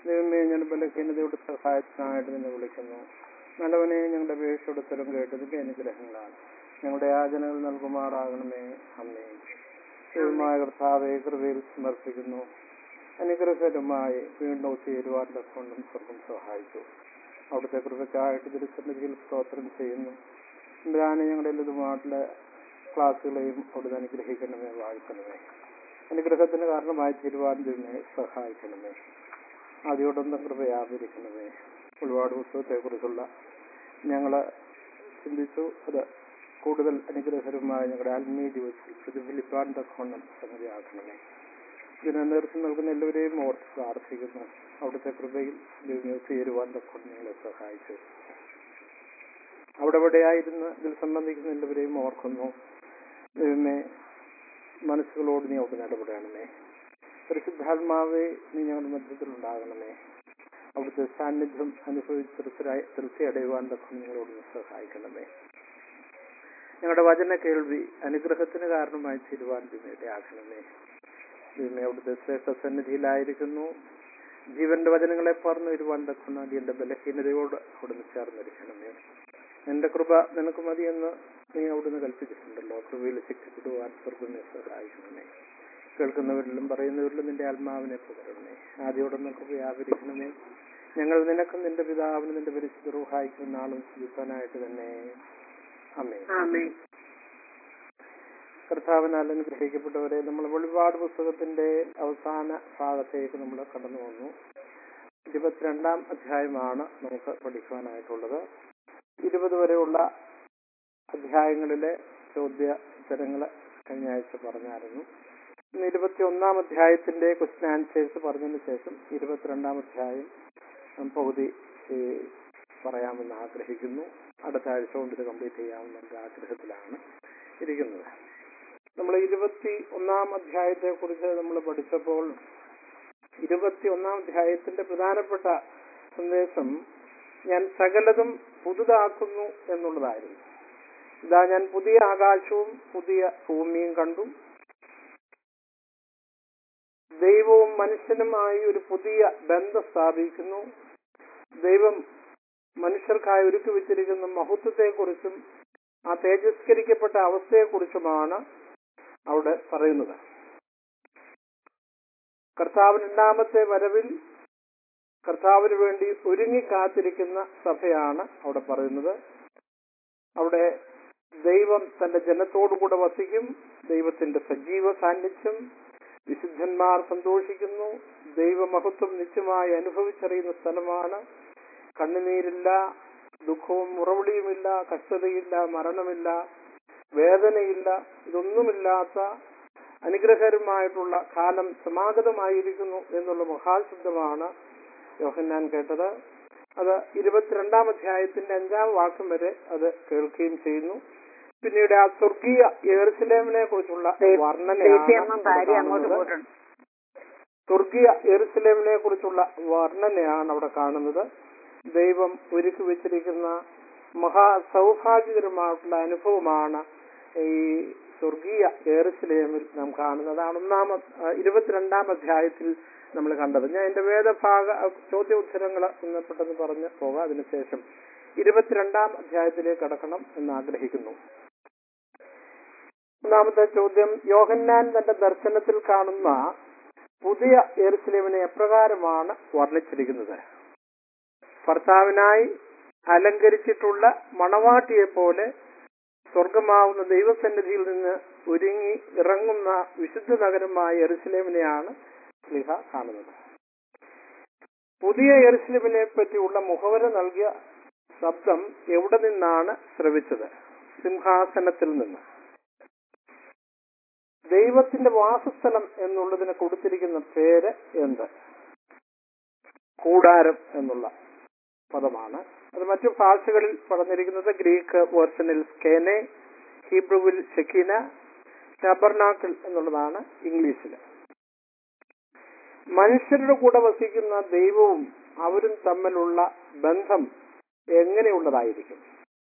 ദൈവമേ ഞാൻ ബലഹീനതയുടെ സഹായത്തിനായിട്ട് നിന്നെ വിളിക്കുന്നു നല്ലവനെ ഞങ്ങളുടെ അപേക്ഷയുടെ ഉത്തരം കേട്ടതിന്റെ അനുഗ്രഹങ്ങളാണ് ഞങ്ങളുടെ യാചനകൾ നൽകുമാറാകണമേ അമ്മേ ദൈവമായ കർത്താവെ കൃപയിൽ സമർപ്പിക്കുന്നു അനുഗ്രഹകരമായി വീണ്ടും ഒത്തുചേരുവാൻ കൊണ്ടും സ്വർഗം സഹായിച്ചു അവിടുത്തെ കൃപയ്ക്കായിട്ട് തിരുസന്നിധിയിൽ സ്തോത്രം ചെയ്യുന്നു ഇന്ദ്രാനെ ഞങ്ങളുടെ ലതുമായിട്ടുള്ള ക്ലാസ്സുകളെയും അവിടുന്ന് അനുഗ്രഹിക്കണമേ വാഴ്ത്തണമേ അനുഗ്രഹത്തിന് കാരണമായി തീരുവാൻ തന്നെ സഹായിക്കണമേ ആദ്യോടൊന്നും കൃപയാതിരിക്കണമേ ഒരുപാട് പുസ്തകത്തെക്കുറിച്ചുള്ള ഞങ്ങൾ ചിന്തിച്ചു അത് കൂടുതൽ അനുഗ്രഹകരമായ ഞങ്ങളുടെ ആത്മീയ ജീവിതത്തിൽ പ്രതിഫലിപ്പാൻ തക്കവണ്ണം സംഗതിയാക്കണമേ ഇതിന് നേതൃത്വം നൽകുന്ന എല്ലാവരെയും ഓർത്ത് പ്രാർത്ഥിക്കുന്നു അവിടുത്തെ കൃപയിൽ ദൈവമേ ചേരുവാൻ തക്കൊണ്ട് ഞങ്ങളെ സഹായിച്ചു അവിടെ എവിടെയായിരുന്ന് ഇതിൽ സംബന്ധിക്കുന്ന എല്ലാവരെയും ഓർക്കുന്നു ദൈവമേ മനസ്സുകളോട് നീ അവിടെ ഇടപെടണമേ പരിശുദ്ധാത്മാവെ നീ ഞങ്ങളുടെ മധ്യത്തിൽ ഉണ്ടാകണമേ അവിടുത്തെ സാന്നിധ്യം അനുഭവിച്ച് തൃപ്തരായി തൃപ്തിയടയുവാൻ തക്കം നിങ്ങളോട് സഹായിക്കണമേ ഞങ്ങളുടെ വചന കേൾവി അനുഗ്രഹത്തിന് കാരണമായി തീരുവാൻ ഇടയാക്കണമേ ദൈവമേ അവിടുത്തെ ശ്രേഷ്ഠ സന്നിധിയിലായിരിക്കുന്നു ജീവന്റെ വചനങ്ങളെ പറഞ്ഞു വരുവാൻ തക്കുന്ന എന്റെ ബലഹീനതയോട് അവിടുന്ന് ചേർന്നിരിക്കണമേ എന്റെ കൃപ നിനക്ക് മതിയെന്ന് നീ അവിടുന്ന് കൽപ്പിച്ചിട്ടുണ്ടല്ലോ കൃപയിൽ ശിക്ഷിച്ചിടുവാൻ സ്വർഗം സഹായിക്കണമേ കേൾക്കുന്നവരിലും പറയുന്നവരിലും നിന്റെ ആത്മാവിനെ പകരണമേ ആദ്യോടൊന്നും കൃപയാവരിക്കണമേ ഞങ്ങൾ നിനക്കും നിന്റെ പിതാവിനും നിന്റെ പരിശുദ്ധ റൂഹായിക്കും നാളും ജീവിക്കാനായിട്ട് തന്നെ അമ്മേ ആമേ കർത്താവിനാൽ അനുഗ്രഹിക്കപ്പെട്ടവരെ നമ്മൾ വെളിപാട് പുസ്തകത്തിന്റെ അവസാന ഭാഗത്തേക്ക് നമ്മൾ കടന്നു വന്നു ഇരുപത്തിരണ്ടാം അധ്യായമാണ് നമുക്ക് പഠിക്കുവാനായിട്ടുള്ളത് ഇരുപത് വരെയുള്ള അധ്യായങ്ങളിലെ ചോദ്യ ഉത്തരങ്ങൾ കഴിഞ്ഞ ആഴ്ച പറഞ്ഞായിരുന്നു ഇന്ന് ഇരുപത്തി ഒന്നാം അധ്യായത്തിന്റെ ക്വസ്റ്റ്യൻ ആൻസേഴ്സ് പറഞ്ഞതിന് ശേഷം ഇരുപത്തിരണ്ടാം അധ്യായം ഉം, പകുതി ഏ, പറയാമെന്ന് ആഗ്രഹിക്കുന്നു അടുത്ത ആഴ്ച കൊണ്ട് ഇത് കംപ്ലീറ്റ് ചെയ്യാമെന്ന ഒരു ആഗ്രഹത്തിലാണ് ഇരിക്കുന്നത് നമ്മൾ ഇരുപത്തി ഒന്നാം അധ്യായത്തെ കുറിച്ച് നമ്മൾ പഠിച്ചപ്പോൾ ഇരുപത്തി ഒന്നാം അധ്യായത്തിന്റെ പ്രധാനപ്പെട്ട സന്ദേശം ഞാൻ സകലതും പുതുതാക്കുന്നു എന്നുള്ളതായിരുന്നു ഇതാ ഞാൻ പുതിയ ആകാശവും പുതിയ ഭൂമിയും കണ്ടു ദൈവവും മനുഷ്യനുമായി ഒരു പുതിയ ബന്ധം സ്ഥാപിക്കുന്നു ദൈവം മനുഷ്യർക്കായി ഒരുക്കി വെച്ചിരിക്കുന്ന മഹത്വത്തെക്കുറിച്ചും ആ തേജസ്കരിക്കപ്പെട്ട അവസ്ഥയെക്കുറിച്ചുമാണ് അവിടെ പറയുന്നത് കർത്താവിന് രണ്ടാമത്തെ വരവിൽ കർത്താവിന് വേണ്ടി ഒരുങ്ങി കാത്തിരിക്കുന്ന സഭയാണ് അവിടെ പറയുന്നത് അവിടെ ദൈവം തന്റെ ജനത്തോടുകൂടെ വസിക്കും ദൈവത്തിന്റെ സജീവ സാന്നിധ്യം വിശുദ്ധന്മാർ സന്തോഷിക്കുന്നു ദൈവമഹത്വം നിത്യമായി അനുഭവിച്ചറിയുന്ന സ്ഥലമാണ് കണ്ണുനീരില്ല ദുഃഖവും മുറവിളിയുമില്ല കഷ്ടതയില്ല മരണമില്ല വേദനയില്ല ഇതൊന്നുമില്ലാത്ത അനുഗ്രഹകരമായിട്ടുള്ള കാലം സമാഗതമായിരിക്കുന്നു എന്നുള്ള മഹാശബ്ദമാണ് യോഹന്നാൻ കേട്ടത് അത് ഇരുപത്തിരണ്ടാം അധ്യായത്തിന്റെ അഞ്ചാം വാക്യം വരെ അത് കേൾക്കുകയും ചെയ്യുന്നു പിന്നീട് ആ സ്വർഗീയ യെറുസലേമിനെ കുറിച്ചുള്ള ചേച്ചിയമ്മ ഭാര്യ അങ്ങോട്ട് വർണ്ണനയാണ് പോയിട്ടുണ്ട് സ്വർഗീയ യെറുസലേമിനെ കുറിച്ചുള്ള വർണ്ണനയാണ് അവിടെ കാണുന്നത് ദൈവം ഒരുക്കി വെച്ചിരിക്കുന്ന മഹാ സൗഭാഗ്യകരമായിട്ടുള്ള അനുഭവമാണ് ഈ സ്വർഗീയ യെറുസലേമിൽ നാം കാണുന്നത് അതാണ് ഒന്നാമ ആ, ഇരുപത്തിരണ്ടാം അധ്യായത്തിൽ നമ്മൾ കണ്ടത് ഞാൻ എന്റെ വേദഭാഗ ചോദ്യ ഉത്തരങ്ങൾ ഇന്ന് പെട്ടെന്ന് പറഞ്ഞ് പോകാം അതിനുശേഷം ഇരുപത്തിരണ്ടാം അധ്യായത്തിലേക്ക് കടക്കണം എന്ന് ആഗ്രഹിക്കുന്നു ഒന്നാമത്തെ ചോദ്യം യോഹന്നാൻ തന്റെ ദർശനത്തിൽ കാണുന്ന പുതിയ എറുസലേമിനെ എപ്രകാരമാണ് വർണ്ണിച്ചിരിക്കുന്നത് ഭർത്താവിനായി അലങ്കരിച്ചിട്ടുള്ള മണവാട്ടിയെ പോലെ സ്വർഗമാവുന്ന ദൈവസന്നിധിയിൽ നിന്ന് ഒരുങ്ങി ഇറങ്ങുന്ന വിശുദ്ധ നഗരമായ എറുസലേമിനെയാണ് സ്ലിഹ കാണുന്നത് പുതിയ എറുസലേമിനെ പറ്റിയുള്ള മുഖവര നൽകിയ ശബ്ദം എവിടെ നിന്നാണ് ശ്രവിച്ചത് സിംഹാസനത്തിൽ നിന്ന് ദൈവത്തിന്റെ വാസസ്ഥലം എന്നുള്ളതിന് കൊടുത്തിരിക്കുന്ന പേര് എന്ത് കൂടാരം എന്നുള്ള പദമാണ് അത് മറ്റു ഭാഷകളിൽ പറഞ്ഞിരിക്കുന്നത് ഗ്രീക്ക് വേർഷനിൽ സ്കേനെ ഹീബ്രുവിൽ ഷെക്കീന ടബർനാക്കിൾ എന്നുള്ളതാണ് ഇംഗ്ലീഷിൽ മനുഷ്യരുടെ കൂടെ വസിക്കുന്ന ദൈവവും അവരും തമ്മിലുള്ള ബന്ധം എങ്ങനെയുള്ളതായിരിക്കും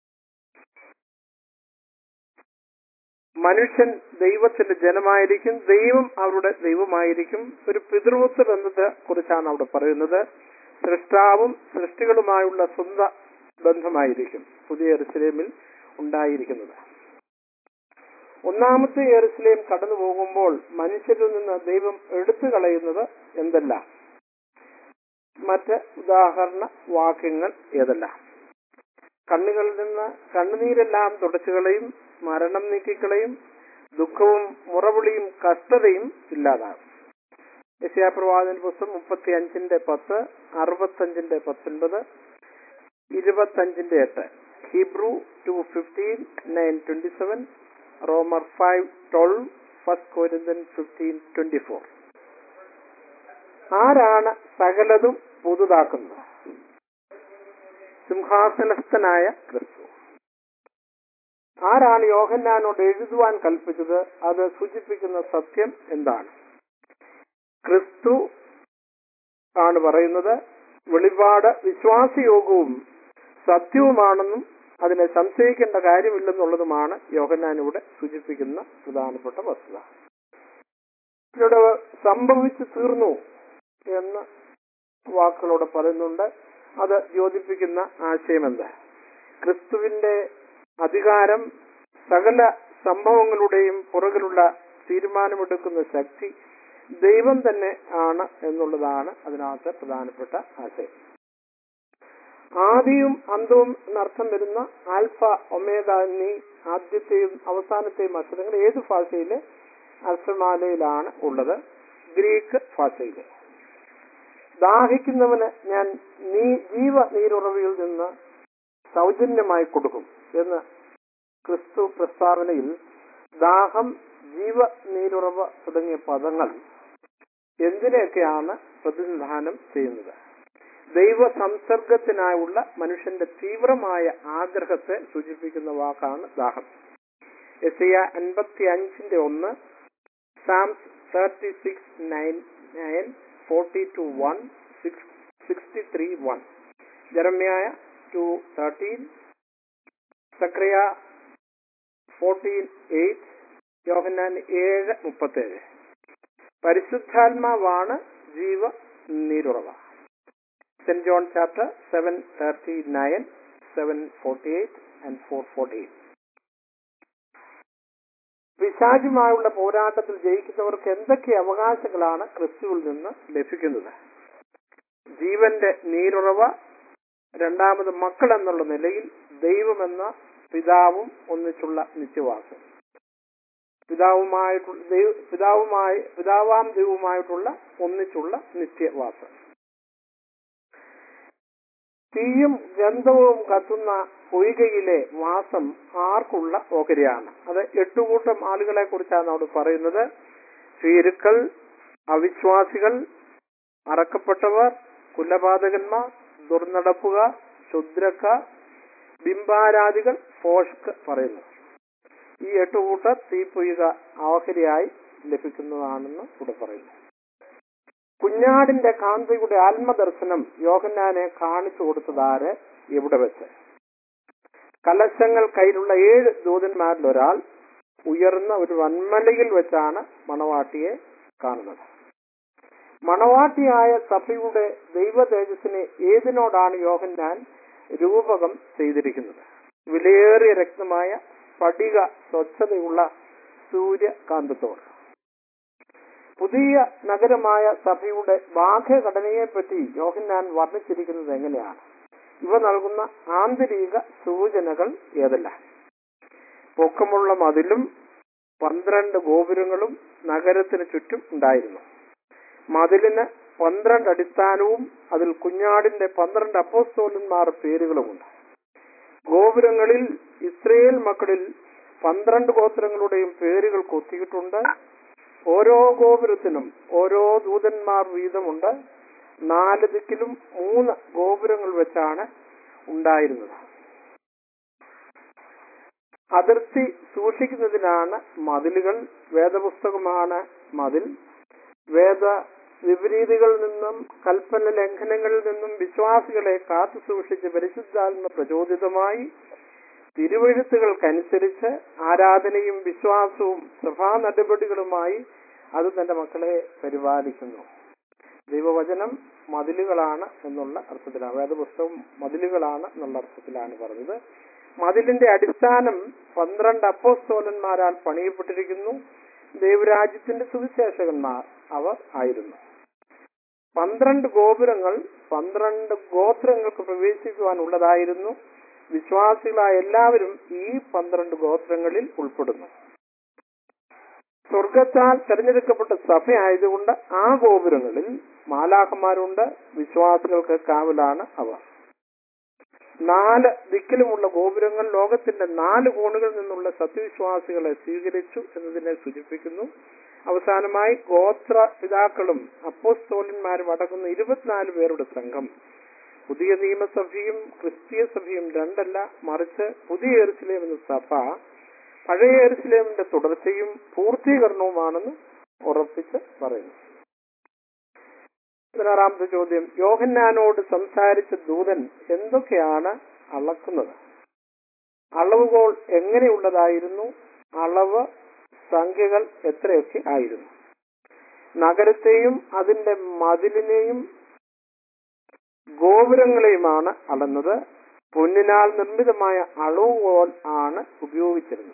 മനുഷ്യൻ ദൈവത്തിന്റെ ജനമായിരിക്കും ദൈവം അവരുടെ ദൈവമായിരിക്കും ഒരു പിതൃവത്വ ബന്ധത്തെ കുറിച്ചാണ് അവിടെ പറയുന്നത് സൃഷ്ടാവും സൃഷ്ടികളുമായുള്ള സ്വന്ത ബന്ധമായിരിക്കും പുതിയ എറുസലേമിൽ ഉണ്ടായിരിക്കുന്നത് ഒന്നാമത്തെ എറുസലേം കടന്നു പോകുമ്പോൾ മനുഷ്യരിൽ നിന്ന് ദൈവം എടുത്തു കളയുന്നത് എന്തല്ല മറ്റ് ഉദാഹരണ വാക്യങ്ങൾ ഏതെല്ലാം കണ്ണുകളിൽ നിന്ന് കണ്ണുനീരെല്ലാം തുടച്ചുകളയും മരണം നീക്കിക്കളയും ദുഃഖവും മുറവിളിയും കഷ്ടതയും ഇല്ലാതാകും യശയാപ്രവാചന പുസ്തകം മുപ്പത്തി അഞ്ചിന്റെ പത്ത് അറുപത്തഞ്ചിന്റെ പത്തൊൻപത് ഇരുപത്തഞ്ചിന്റെ എട്ട് Hebrew two fifteen nine twenty seven റോമർ five twelve first Corinthian fifteen twenty four ആരാണ് സകലതും പുതുതാക്കുന്നത് സിംഹാസനസ്ഥനായ ക്രിസ്തു ആരാണ് യോഹന്നാനോട് എഴുതുവാൻ കൽപ്പിച്ചത് അത് സൂചിപ്പിക്കുന്ന സത്യം എന്താണ് ക്രിസ്തു ആണ് പറയുന്നത് വെളിപാട് വിശ്വാസയോഗ്യവും സത്യവുമാണെന്നും അതിനെ സംശയിക്കേണ്ട കാര്യമില്ലെന്നുള്ളതുമാണ് യോഹന്നാൻ ഇവിടെ സൂചിപ്പിക്കുന്ന പ്രധാനപ്പെട്ട വസ്തുത ഇവിടെ സംഭവിച്ചു തീർന്നു എന്ന് വാക്കുകളോട് പറയുന്നുണ്ട് അത് യോജിപ്പിക്കുന്ന ആശയം എന്താ ക്രിസ്തുവിന്റെ അധികാരം സകല സംഭവങ്ങളുടെയും പുറകിലുള്ള തീരുമാനമെടുക്കുന്ന ശക്തി ദൈവം തന്നെ ആണ് എന്നുള്ളതാണ് അതിനകത്ത് പ്രധാനപ്പെട്ട ആശയം ആദിയും അന്തവും എന്നർത്ഥം വരുന്ന ആൽഫ ഒമേഗ എന്നീ ആദ്യത്തെയും അവസാനത്തെയും അക്ഷരങ്ങൾ ഏത് ഭാഷയിലെ അക്ഷരമാലയിലാണ് ഉള്ളത് ഗ്രീക്ക് ഭാഷയിലെ ദാഹിക്കുന്നവന് ഞാൻ നീ ജീവ നീരുറവിയിൽ നിന്ന് സൗജന്യമായി കൊടുക്കും എന്ന് ക്രിസ്തു പ്രസ്താവനയിൽ ദാഹം ജീവ നീരുറവ തുടങ്ങിയ പദങ്ങൾ എന്തിനെയൊക്കെയാണ് പ്രതിനിധാനം ചെയ്യുന്നത് ദൈവ സംസർഗത്തിനായുള്ള മനുഷ്യന്റെ തീവ്രമായ ആഗ്രഹത്തെ സൂചിപ്പിക്കുന്ന വാക്കാണ് ദാഹം എസിയ അൻപത്തി അഞ്ചിന്റെ ഒന്ന് Psalms thirty six nine nine forty two one six sixty three one ജറമ്യായ ടു തേർട്ടീൻ സക്രിയ ഫോർട്ടീൻ എയ്റ്റ് യോഹന്നാൻ ഏഴ് മുപ്പത്തേഴ് പരിശുദ്ധാത്മാവാണ് ജീവ നീരുറവ saint John chapter seven thirty nine seven forty eight and four forty eight പിശാചുമായുള്ള പോരാട്ടത്തിൽ ജയിക്കുന്നവർക്ക് എന്തൊക്കെ അവകാശങ്ങളാണ് ക്രിസ്തുവിൽ നിന്ന് ലഭിക്കുന്നത് ജീവന്റെ നീരുറവ രണ്ടാമത് മക്കൾ എന്നുള്ള നിലയിൽ ദൈവമെന്ന പിതാവും ഒന്നിച്ചുള്ള നിത്യവാസം പിതാവുമായിട്ടുള്ള ദൈവ പിതാവുമായി പിതാവാം ദൈവവുമായിട്ടുള്ള ഒന്നിച്ചുള്ള നിത്യവാസം തീയും ഗന്ധവും കത്തുന്ന പൊയ്കയിലെ വാസം ആർക്കുള്ള ഓഹരിയാണ് അത് എട്ടുകൂട്ടം ആളുകളെ കുറിച്ചാണ് അവിടെ പറയുന്നത് ഭീരുക്കൾ അവിശ്വാസികൾ അറക്കപ്പെട്ടവർ കുലപാതകന്മാർ ദുർനടപ്പുകാർ ക്ഷുദ്രക്കാർ ബിംബാരാധികൾ ഫോഷ്ക്ക് പറയുന്നു ഈ എട്ട് കൂട്ടർ തീപ്പൊയ്ക ഓഹരിയായി ലഭിക്കുന്നതാണെന്ന് ഇവിടെ പറയുന്നു കുഞ്ഞാടിന്റെ കാന്തയുടെ ആത്മദർശനം യോഹന്നാനെ കാണിച്ചു കൊടുത്തതാര് എവിടെ വെച്ച് കലശങ്ങൾ കയ്യിലുള്ള ഏഴ് ദൂതന്മാരിൽ ഒരാൾ ഉയർന്ന ഒരു വന്മലയിൽ വെച്ചാണ് മണവാട്ടിയെ കാണുന്നത് മണവാട്ടിയായ സഭയുടെ ദൈവ തേജസ്സിനെ ഏതിനോടാണ് യോഹന്നാൻ രൂപകം ചെയ്തിരിക്കുന്നത് വിലയേറിയ രക്തമായ സ്ഫടിക സ്വച്ഛതയുള്ള സൂര്യകാന്തത്തോട് പുതിയ നഗരമായ സഭയുടെ ബാഹ്യഘടനയെപ്പറ്റി യോഹന്നാൻ വർണ്ണിച്ചിരിക്കുന്നത് എങ്ങനെയാണ് ഇവ നൽകുന്ന ആന്തരിക സൂചനകൾ ഏതെല്ലാം പൊക്കമുള്ള മതിലും പന്ത്രണ്ട് ഗോപുരങ്ങളും നഗരത്തിന് ചുറ്റും ഉണ്ടായിരുന്നു മതിലിന് പന്ത്രണ്ട് അടിസ്ഥാനവും അതിൽ കുഞ്ഞാടിന്റെ പന്ത്രണ്ട് അപ്പോസ്തോലന്മാർ പേരുകളുമുണ്ട് ഗോപുരങ്ങളിൽ ഇസ്രയേൽ മക്കളിൽ പന്ത്രണ്ട് ഗോത്രങ്ങളുടെയും പേരുകൾ കൊത്തിയിട്ടുണ്ട് ഓരോ ഗോപുരത്തിനും ഓരോ ദൂതന്മാർ വീതമുണ്ട് നാല് ദിക്കിലും മൂന്ന് ഗോപുരങ്ങൾ വെച്ചാണ് ഉണ്ടായിരുന്നത് അതിർത്തി സൂക്ഷിക്കുന്നതിനാണ് മതിലുകൾ വേദപുസ്തകമാണ് മതിൽ വേദ വിപരീതികളിൽ നിന്നും കൽപ്പന ലംഘനങ്ങളിൽ നിന്നും വിശ്വാസികളെ കാത്തു സൂക്ഷിച്ച് പരിശുദ്ധാത്മ പ്രചോദിതമായി തിരുവഴുത്തുകൾക്കനുസരിച്ച് ആരാധനയും വിശ്വാസവും സഭാ നടപടികളുമായി അത് തന്റെ മക്കളെ പരിപാലിക്കുന്നു ദൈവവചനം മതിലുകളാണ് എന്നുള്ള അർത്ഥത്തിലാണ് വേദപുസ്തകം മതിലുകളാണ് എന്നുള്ള അർത്ഥത്തിലാണ് പറഞ്ഞത് മതിലിന്റെ അടിസ്ഥാനം പന്ത്രണ്ട് അപ്പോസ്തോലന്മാരാൽ പണിയപ്പെട്ടിരിക്കുന്നു ദൈവരാജ്യത്തിന്റെ സുവിശേഷകന്മാർ അവർ ആയിരുന്നു പന്ത്രണ്ട് ഗോപുരങ്ങൾ പന്ത്രണ്ട് ഗോത്രങ്ങൾക്ക് പ്രവേശിക്കുവാനുള്ളതായിരുന്നു വിശ്വാസികളായ എല്ലാവരും ഈ പന്ത്രണ്ട് ഗോത്രങ്ങളിൽ ഉൾപ്പെടുന്നു സ്വർഗത്താൽ തെരഞ്ഞെടുക്കപ്പെട്ട സഭയായതുകൊണ്ട് ആ ഗോപുരങ്ങളിൽ മാലാഖന്മാരുണ്ട് വിശ്വാസികൾക്ക് കാവലാണ് അവർ നാല് ദിക്കിലുമുള്ള ഗോപുരങ്ങൾ ലോകത്തിന്റെ നാല് കോണുകളിൽ നിന്നുള്ള സത്യവിശ്വാസികളെ സ്വീകരിച്ചു എന്നതിനെ സൂചിപ്പിക്കുന്നു അവസാനമായി ഗോത്ര പിതാക്കളും അപ്പോസ്തോലന്മാരും അടങ്ങുന്ന ഇരുപത്തിനാല് പേരുടെ സംഘം പുതിയ നിയമസഭയും ക്രിസ്തീയ സഭയും രണ്ടല്ല മറിച്ച് പുതിയ എറുസലേം എന്ന സഭ പഴയ എറുസലേമിന്റെ തുടർച്ചയും പൂർത്തീകരണവുമാണെന്ന് ഉറപ്പിച്ച് പറയുന്നു പതിനാറാമത്തെ ചോദ്യം യോഹന്നാനോട് സംസാരിച്ച ദൂതൻ എന്തൊക്കെയാണ് അളക്കുന്നത് അളവുകോൾ എങ്ങനെയുള്ളതായിരുന്നു അളവ് സംഖ്യകൾ എത്രയൊക്കെ ആയിരുന്നു നഗരത്തെയും അതിന്റെ മതിലിനെയും ഗോപുരങ്ങളെയുമാണ് അളന്നത് പൊന്നിനാൽ നിർമ്മിതമായ അളവുകോൽ ആണ് ഉപയോഗിച്ചിരുന്നത്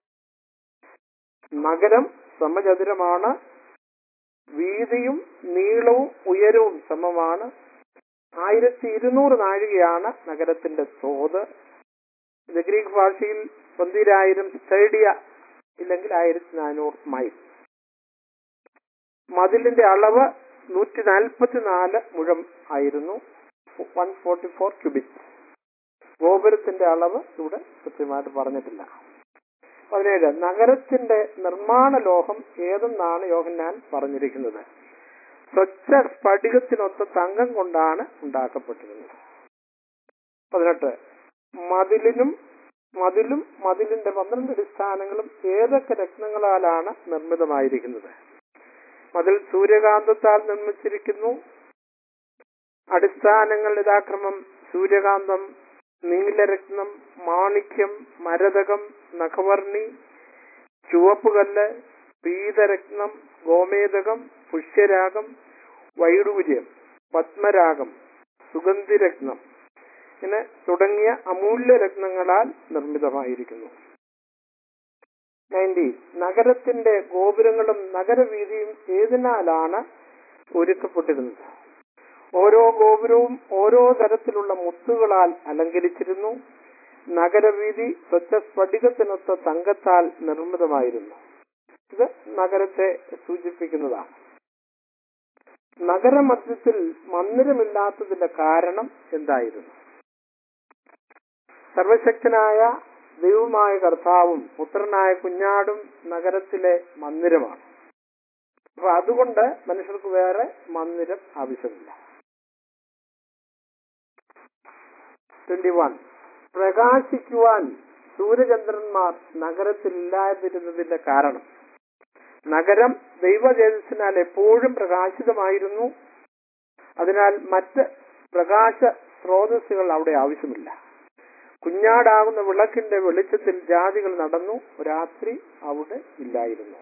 നഗരം സമചതുരമാണ് വീതിയും നീളവും ഉയരവും സമമാണ് ആയിരത്തി ഇരുന്നൂറ് നാഴികയാണ് നഗരത്തിന്റെ തോത് ഇത് ഗ്രീക്ക് ഭാഷയിൽ പന്തിരായിരം സ്റ്റേഡിയ ഇല്ലെങ്കിൽ ആയിരത്തി നാനൂറ് മൈൽ മതിലിന്റെ അളവ് നൂറ്റി നാൽപ്പത്തിനാല് മുഴം ആയിരുന്നു വൺ ഫോർട്ടി ഫോർ ക്യൂബിക് ഗോപുരത്തിന്റെ അളവ് ഇവിടെ കൃത്യമായിട്ട് പറഞ്ഞിട്ടില്ല പതിനേഴ് നഗരത്തിന്റെ നിർമ്മാണ ലോഹം ഏതെന്നാണ് യോഹന്നാൻ പറഞ്ഞിരിക്കുന്നത് സ്വച്ഛ സ്ഫടികത്തിനൊത്ത തങ്കം കൊണ്ടാണ് ഉണ്ടാക്കപ്പെട്ടിരുന്നത് പതിനെട്ട് മതിലിനും മതിലും മതിലിന്റെ പന്ത്രണ്ട് അടിസ്ഥാനങ്ങളും ഏതൊക്കെ രത്നങ്ങളാലാണ് നിർമ്മിതമായിരിക്കുന്നത് മതിൽ സൂര്യകാന്തത്താൽ നിർമ്മിച്ചിരിക്കുന്നു അടിസ്ഥാനങ്ങൾ യഥാക്രമം സൂര്യകാന്തം നീലരത്നം മാണിക്യം മരതകം നഖവർണി ചുവപ്പുകല്ല് പീതരത്നം ഗോമേതകം പുഷ്യരാഗം വൈഡൂര്യം പത്മരാഗം സുഗന്ധിരത്നം ഇങ്ങനെ തുടങ്ങിയ അമൂല്യ രത്നങ്ങളാൽ നിർമ്മിതമായിരിക്കുന്നു നയൻറ്റി നഗരത്തിന്റെ ഗോപുരങ്ങളും നഗരവീതിയും ഏതിനാലാണ് ഒരുക്കപ്പെട്ടിരുന്നത് ഓരോ ഗോപുരവും ഓരോ തരത്തിലുള്ള മുത്തുകളാൽ അലങ്കരിച്ചിരുന്നു നഗരവീതി സ്വച്ഛ സ്ഫടികത്തിനൊത്ത തങ്കത്താൽ നിർമ്മിതമായിരുന്നു ഇത് നഗരത്തെ സൂചിപ്പിക്കുന്നതാണ് നഗരമധ്യത്തിൽ മന്ദിരമില്ലാത്തതിന്റെ കാരണം എന്തായിരുന്നു സർവശക്തനായ ദൈവമായ കർത്താവും പുത്രനായ കുഞ്ഞാടും നഗരത്തിലെ മന്ദിരമാണ് അപ്പൊ അതുകൊണ്ട് മനുഷ്യർക്ക് വേറെ മന്ദിരം ആവശ്യമില്ല ട്വന്റി വൺ പ്രകാശിക്കുവാൻ സൂര്യചന്ദ്രന്മാർ നഗരത്തിലില്ലാതിരുന്നതിന്റെ കാരണം നഗരം ദൈവതേജസ്സിനാൽ എപ്പോഴും പ്രകാശിതമായിരുന്നു അതിനാൽ മറ്റ് പ്രകാശ സ്രോതസ്സുകൾ അവിടെ ആവശ്യമില്ല കുഞ്ഞാടാകുന്ന വിളക്കിന്റെ വെളിച്ചത്തിൽ ജാതികൾ നടന്നു രാത്രി അവിടെ ഇല്ലായിരുന്നു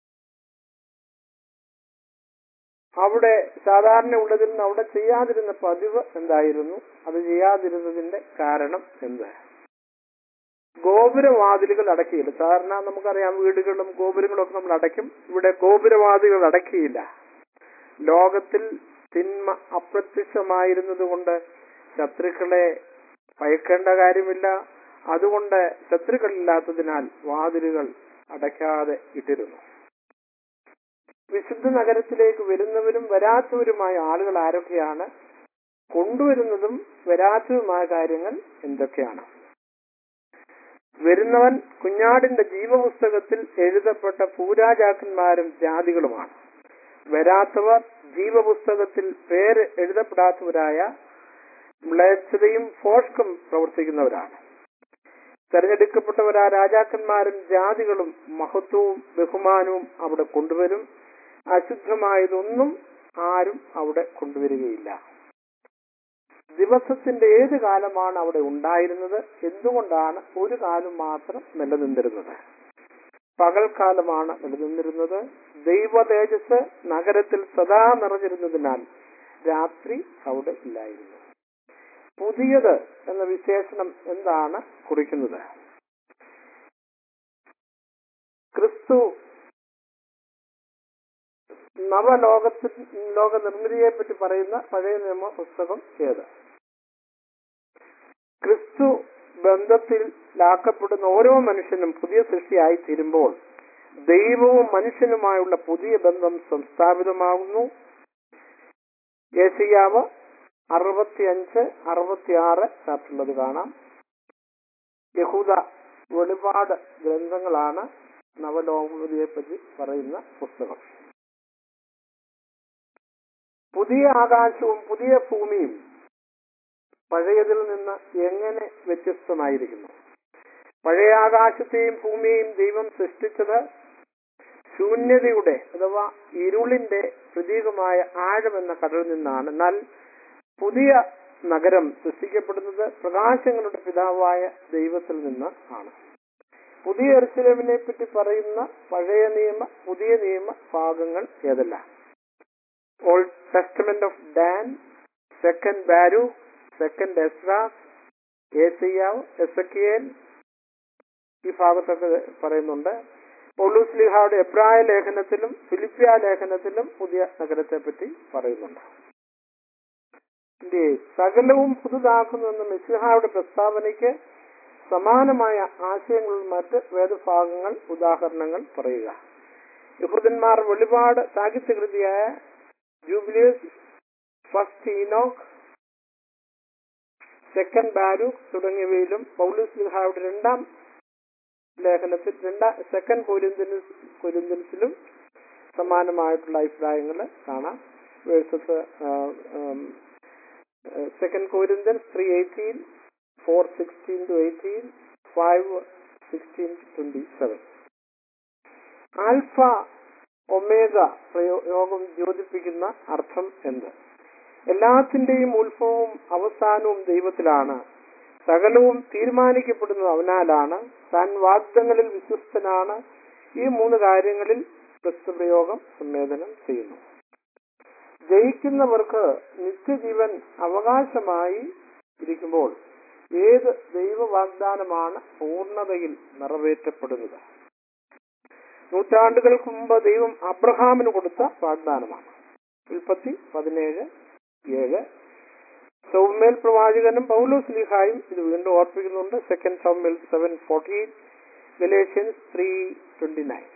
അവിടെ സാധാരണ ഉള്ളതിൽ നിന്ന് അവിടെ ചെയ്യാതിരുന്ന പതിവ് എന്തായിരുന്നു അത് ചെയ്യാതിരുന്നതിന്റെ കാരണം എന്ത് ഗോപുരവാതിലുകൾ അടക്കിയില്ല സാധാരണ നമുക്കറിയാം വീടുകളും ഗോപുരങ്ങളും ഒക്കെ നമ്മൾ അടയ്ക്കും ഇവിടെ ഗോപുരവാതിലുകൾ അടക്കിയില്ല ലോകത്തിൽ തിന്മ അപ്രത്യക്ഷമായിരുന്നത് കൊണ്ട് ശത്രുക്കളെ ഭയക്കേണ്ട കാര്യമില്ല അതുകൊണ്ട് ശത്രുക്കളില്ലാത്തതിനാൽ വാതിലുകൾ അടയ്ക്കാതെ ഇട്ടിരുന്നു വിശുദ്ധ നഗരത്തിലേക്ക് വരുന്നവരും വരാത്തവരുമായ ആളുകൾ ആരൊക്കെയാണ് കൊണ്ടുവരുന്നതും വരാത്തതുമായ കാര്യങ്ങൾ എന്തൊക്കെയാണ് വരുന്നവൻ കുഞ്ഞാടിന്റെ ജീവപുസ്തകത്തിൽ എഴുതപ്പെട്ട പൂരാജാക്കന്മാരും ജാതികളുമാണ് വരാത്തവർ ജീവപുസ്തകത്തിൽ പേര് എഴുതപ്പെടാത്തവരായ മ്ലേച്ഛതയും ഫോഷ്കം പ്രവർത്തിക്കുന്നവരാണ് തെരഞ്ഞെടുക്കപ്പെട്ടവരാ രാജാക്കന്മാരും ജാതികളും മഹത്വവും ബഹുമാനവും അവിടെ കൊണ്ടുവരും അശുദ്ധമായതൊന്നും ആരും അവിടെ കൊണ്ടുവരികയില്ല ദിവസത്തിന്റെ ഏത് കാലമാണ് അവിടെ ഉണ്ടായിരുന്നത് എന്തുകൊണ്ടാണ് ഒരു കാലം മാത്രം നിലനിന്നിരുന്നത് പകൽക്കാലമാണ് നിലനിന്നിരുന്നത് ദൈവ തേജസ് നഗരത്തിൽ സദാ നിറഞ്ഞിരുന്നതിനാൽ രാത്രി അവിടെ ഇല്ലായിരുന്നു പുതിയത് എന്ന വിശേഷണം എന്താണ് കുറിക്കുന്നത് ക്രിസ്തു നവലോകത്തിൽ ലോക നിർമ്മിതിയെ പറ്റി പറയുന്ന പഴയ നിയമ പുസ്തകം ഏത് ക്രിസ്തു ബന്ധത്തിൽ ലാക്കപ്പെടുന്ന ഓരോ മനുഷ്യനും പുതിയ സൃഷ്ടിയായി തീരുമ്പോൾ ദൈവവും മനുഷ്യനുമായുള്ള പുതിയ ബന്ധം സംസ്ഥാപിതമാകുന്നു യേശയ്യാവ് അറുപത്തിയഞ്ച് അറുപത്തിയാറ് ചാപ്റ്ററിലത് കാണാം യഹൂദ വെളിപാട് ഗ്രന്ഥങ്ങളാണ് നവലോകതിയെ പറ്റി പറയുന്ന പുസ്തകം പുതിയ ആകാശവും പുതിയ ഭൂമിയും പഴയതിൽ നിന്ന് എങ്ങനെ വ്യത്യസ്തമായിരിക്കുന്നു പഴയ ആകാശത്തെയും ഭൂമിയെയും ദൈവം സൃഷ്ടിച്ചത് ശൂന്യതയുടെ അഥവാ ഇരുളിന്റെ പ്രതീകമായ ആഴമെന്ന കടലിൽ നിന്നാണ് എന്നാൽ പുതിയ നഗരം സൃഷ്ടിക്കപ്പെടുന്നത് പ്രകാശങ്ങളുടെ പിതാവായ ദൈവത്തിൽ നിന്ന് ആണ് പുതിയ എർശിലമിനെ പറ്റി പറയുന്ന പഴയ നിയമ പുതിയ നിയമ ഭാഗങ്ങൾ ഏതെല്ലാം old testament of Dan second Baruch second എസ്രാസ് ഏസിയാവ് എസക്കിയേൽ ഈ ഭാഗത്തൊക്കെ പറയുന്നുണ്ട് പൗലൂസ് ലിഹായുടെ എബ്രായ ലേഖനത്തിലും ഫിലിപ്പിയ ലേഖനത്തിലും പുതിയ നഗരത്തെ പറ്റി പറയുന്നുണ്ട് ഇല്ലേ, സകലവും പുതുതാക്കുന്നുവെന്ന മിസ്ലിഹായുടെ പ്രസ്താവനയ്ക്ക് സമാനമായ ആശയങ്ങളിൽ മറ്റ് വേദഭാഗങ്ങൾ ഉദാഹരണങ്ങൾ പറയുക യഹൂദന്മാർ വെളിപാട് സാഹിത്യകൃതിയായ Jubilees first Enoch second Baruch തുടങ്ങിയവയിലും പൗലൂസ് ലിഹായുടെ രണ്ടാം ലേഖനത്തിൽ രണ്ടാ സെക്കൻഡ് കൊരിന്തിൻസ് കൊരിന്തിൻസിലും സമാനമായിട്ടുള്ള അഭിപ്രായങ്ങൾ കാണാം verses second Corinthians three eighteen four sixteen two eighteen five sixteen twenty seven alpha omega പ്രയോഗം യോജിപ്പിക്കുന്ന അർത്ഥം എന്ത് എല്ലാത്തിന്റെയും ഉത്ഭവവും അവസാനവും ദൈവത്തിലാണ് സകലവും തീരുമാനിക്കപ്പെടുന്നത് അവനാലാണ് താൻ വാഗ്ദങ്ങളിൽ വിശ്വസ്തനാണ് ഈ മൂന്ന് കാര്യങ്ങളിൽ ക്രിസ്തുപ്രയോഗം സംവേദനം ചെയ്യുന്നു ജയിക്കുന്നവർക്ക് നിത്യജീവൻ അവകാശമായി ഇരിക്കുമ്പോൾ ഏത് ദൈവ വാഗ്ദാനമാണ് പൂർണ്ണതയിൽ നിറവേറ്റപ്പെടുന്നത് നൂറ്റാണ്ടുകൾക്ക് മുമ്പ് ദൈവം അബ്രഹാമിന് കൊടുത്ത വാഗ്ദാനമാണ് ഉൽപ്പത്തി പതിനേഴ് ഏഴ് സൗമേൽ പ്രവാചകനും പൗലോസ് ലിഹായും ഇത് വീണ്ടും ഓർപ്പിക്കുന്നുണ്ട് second Samuel seven fourteen Galatians three twenty nine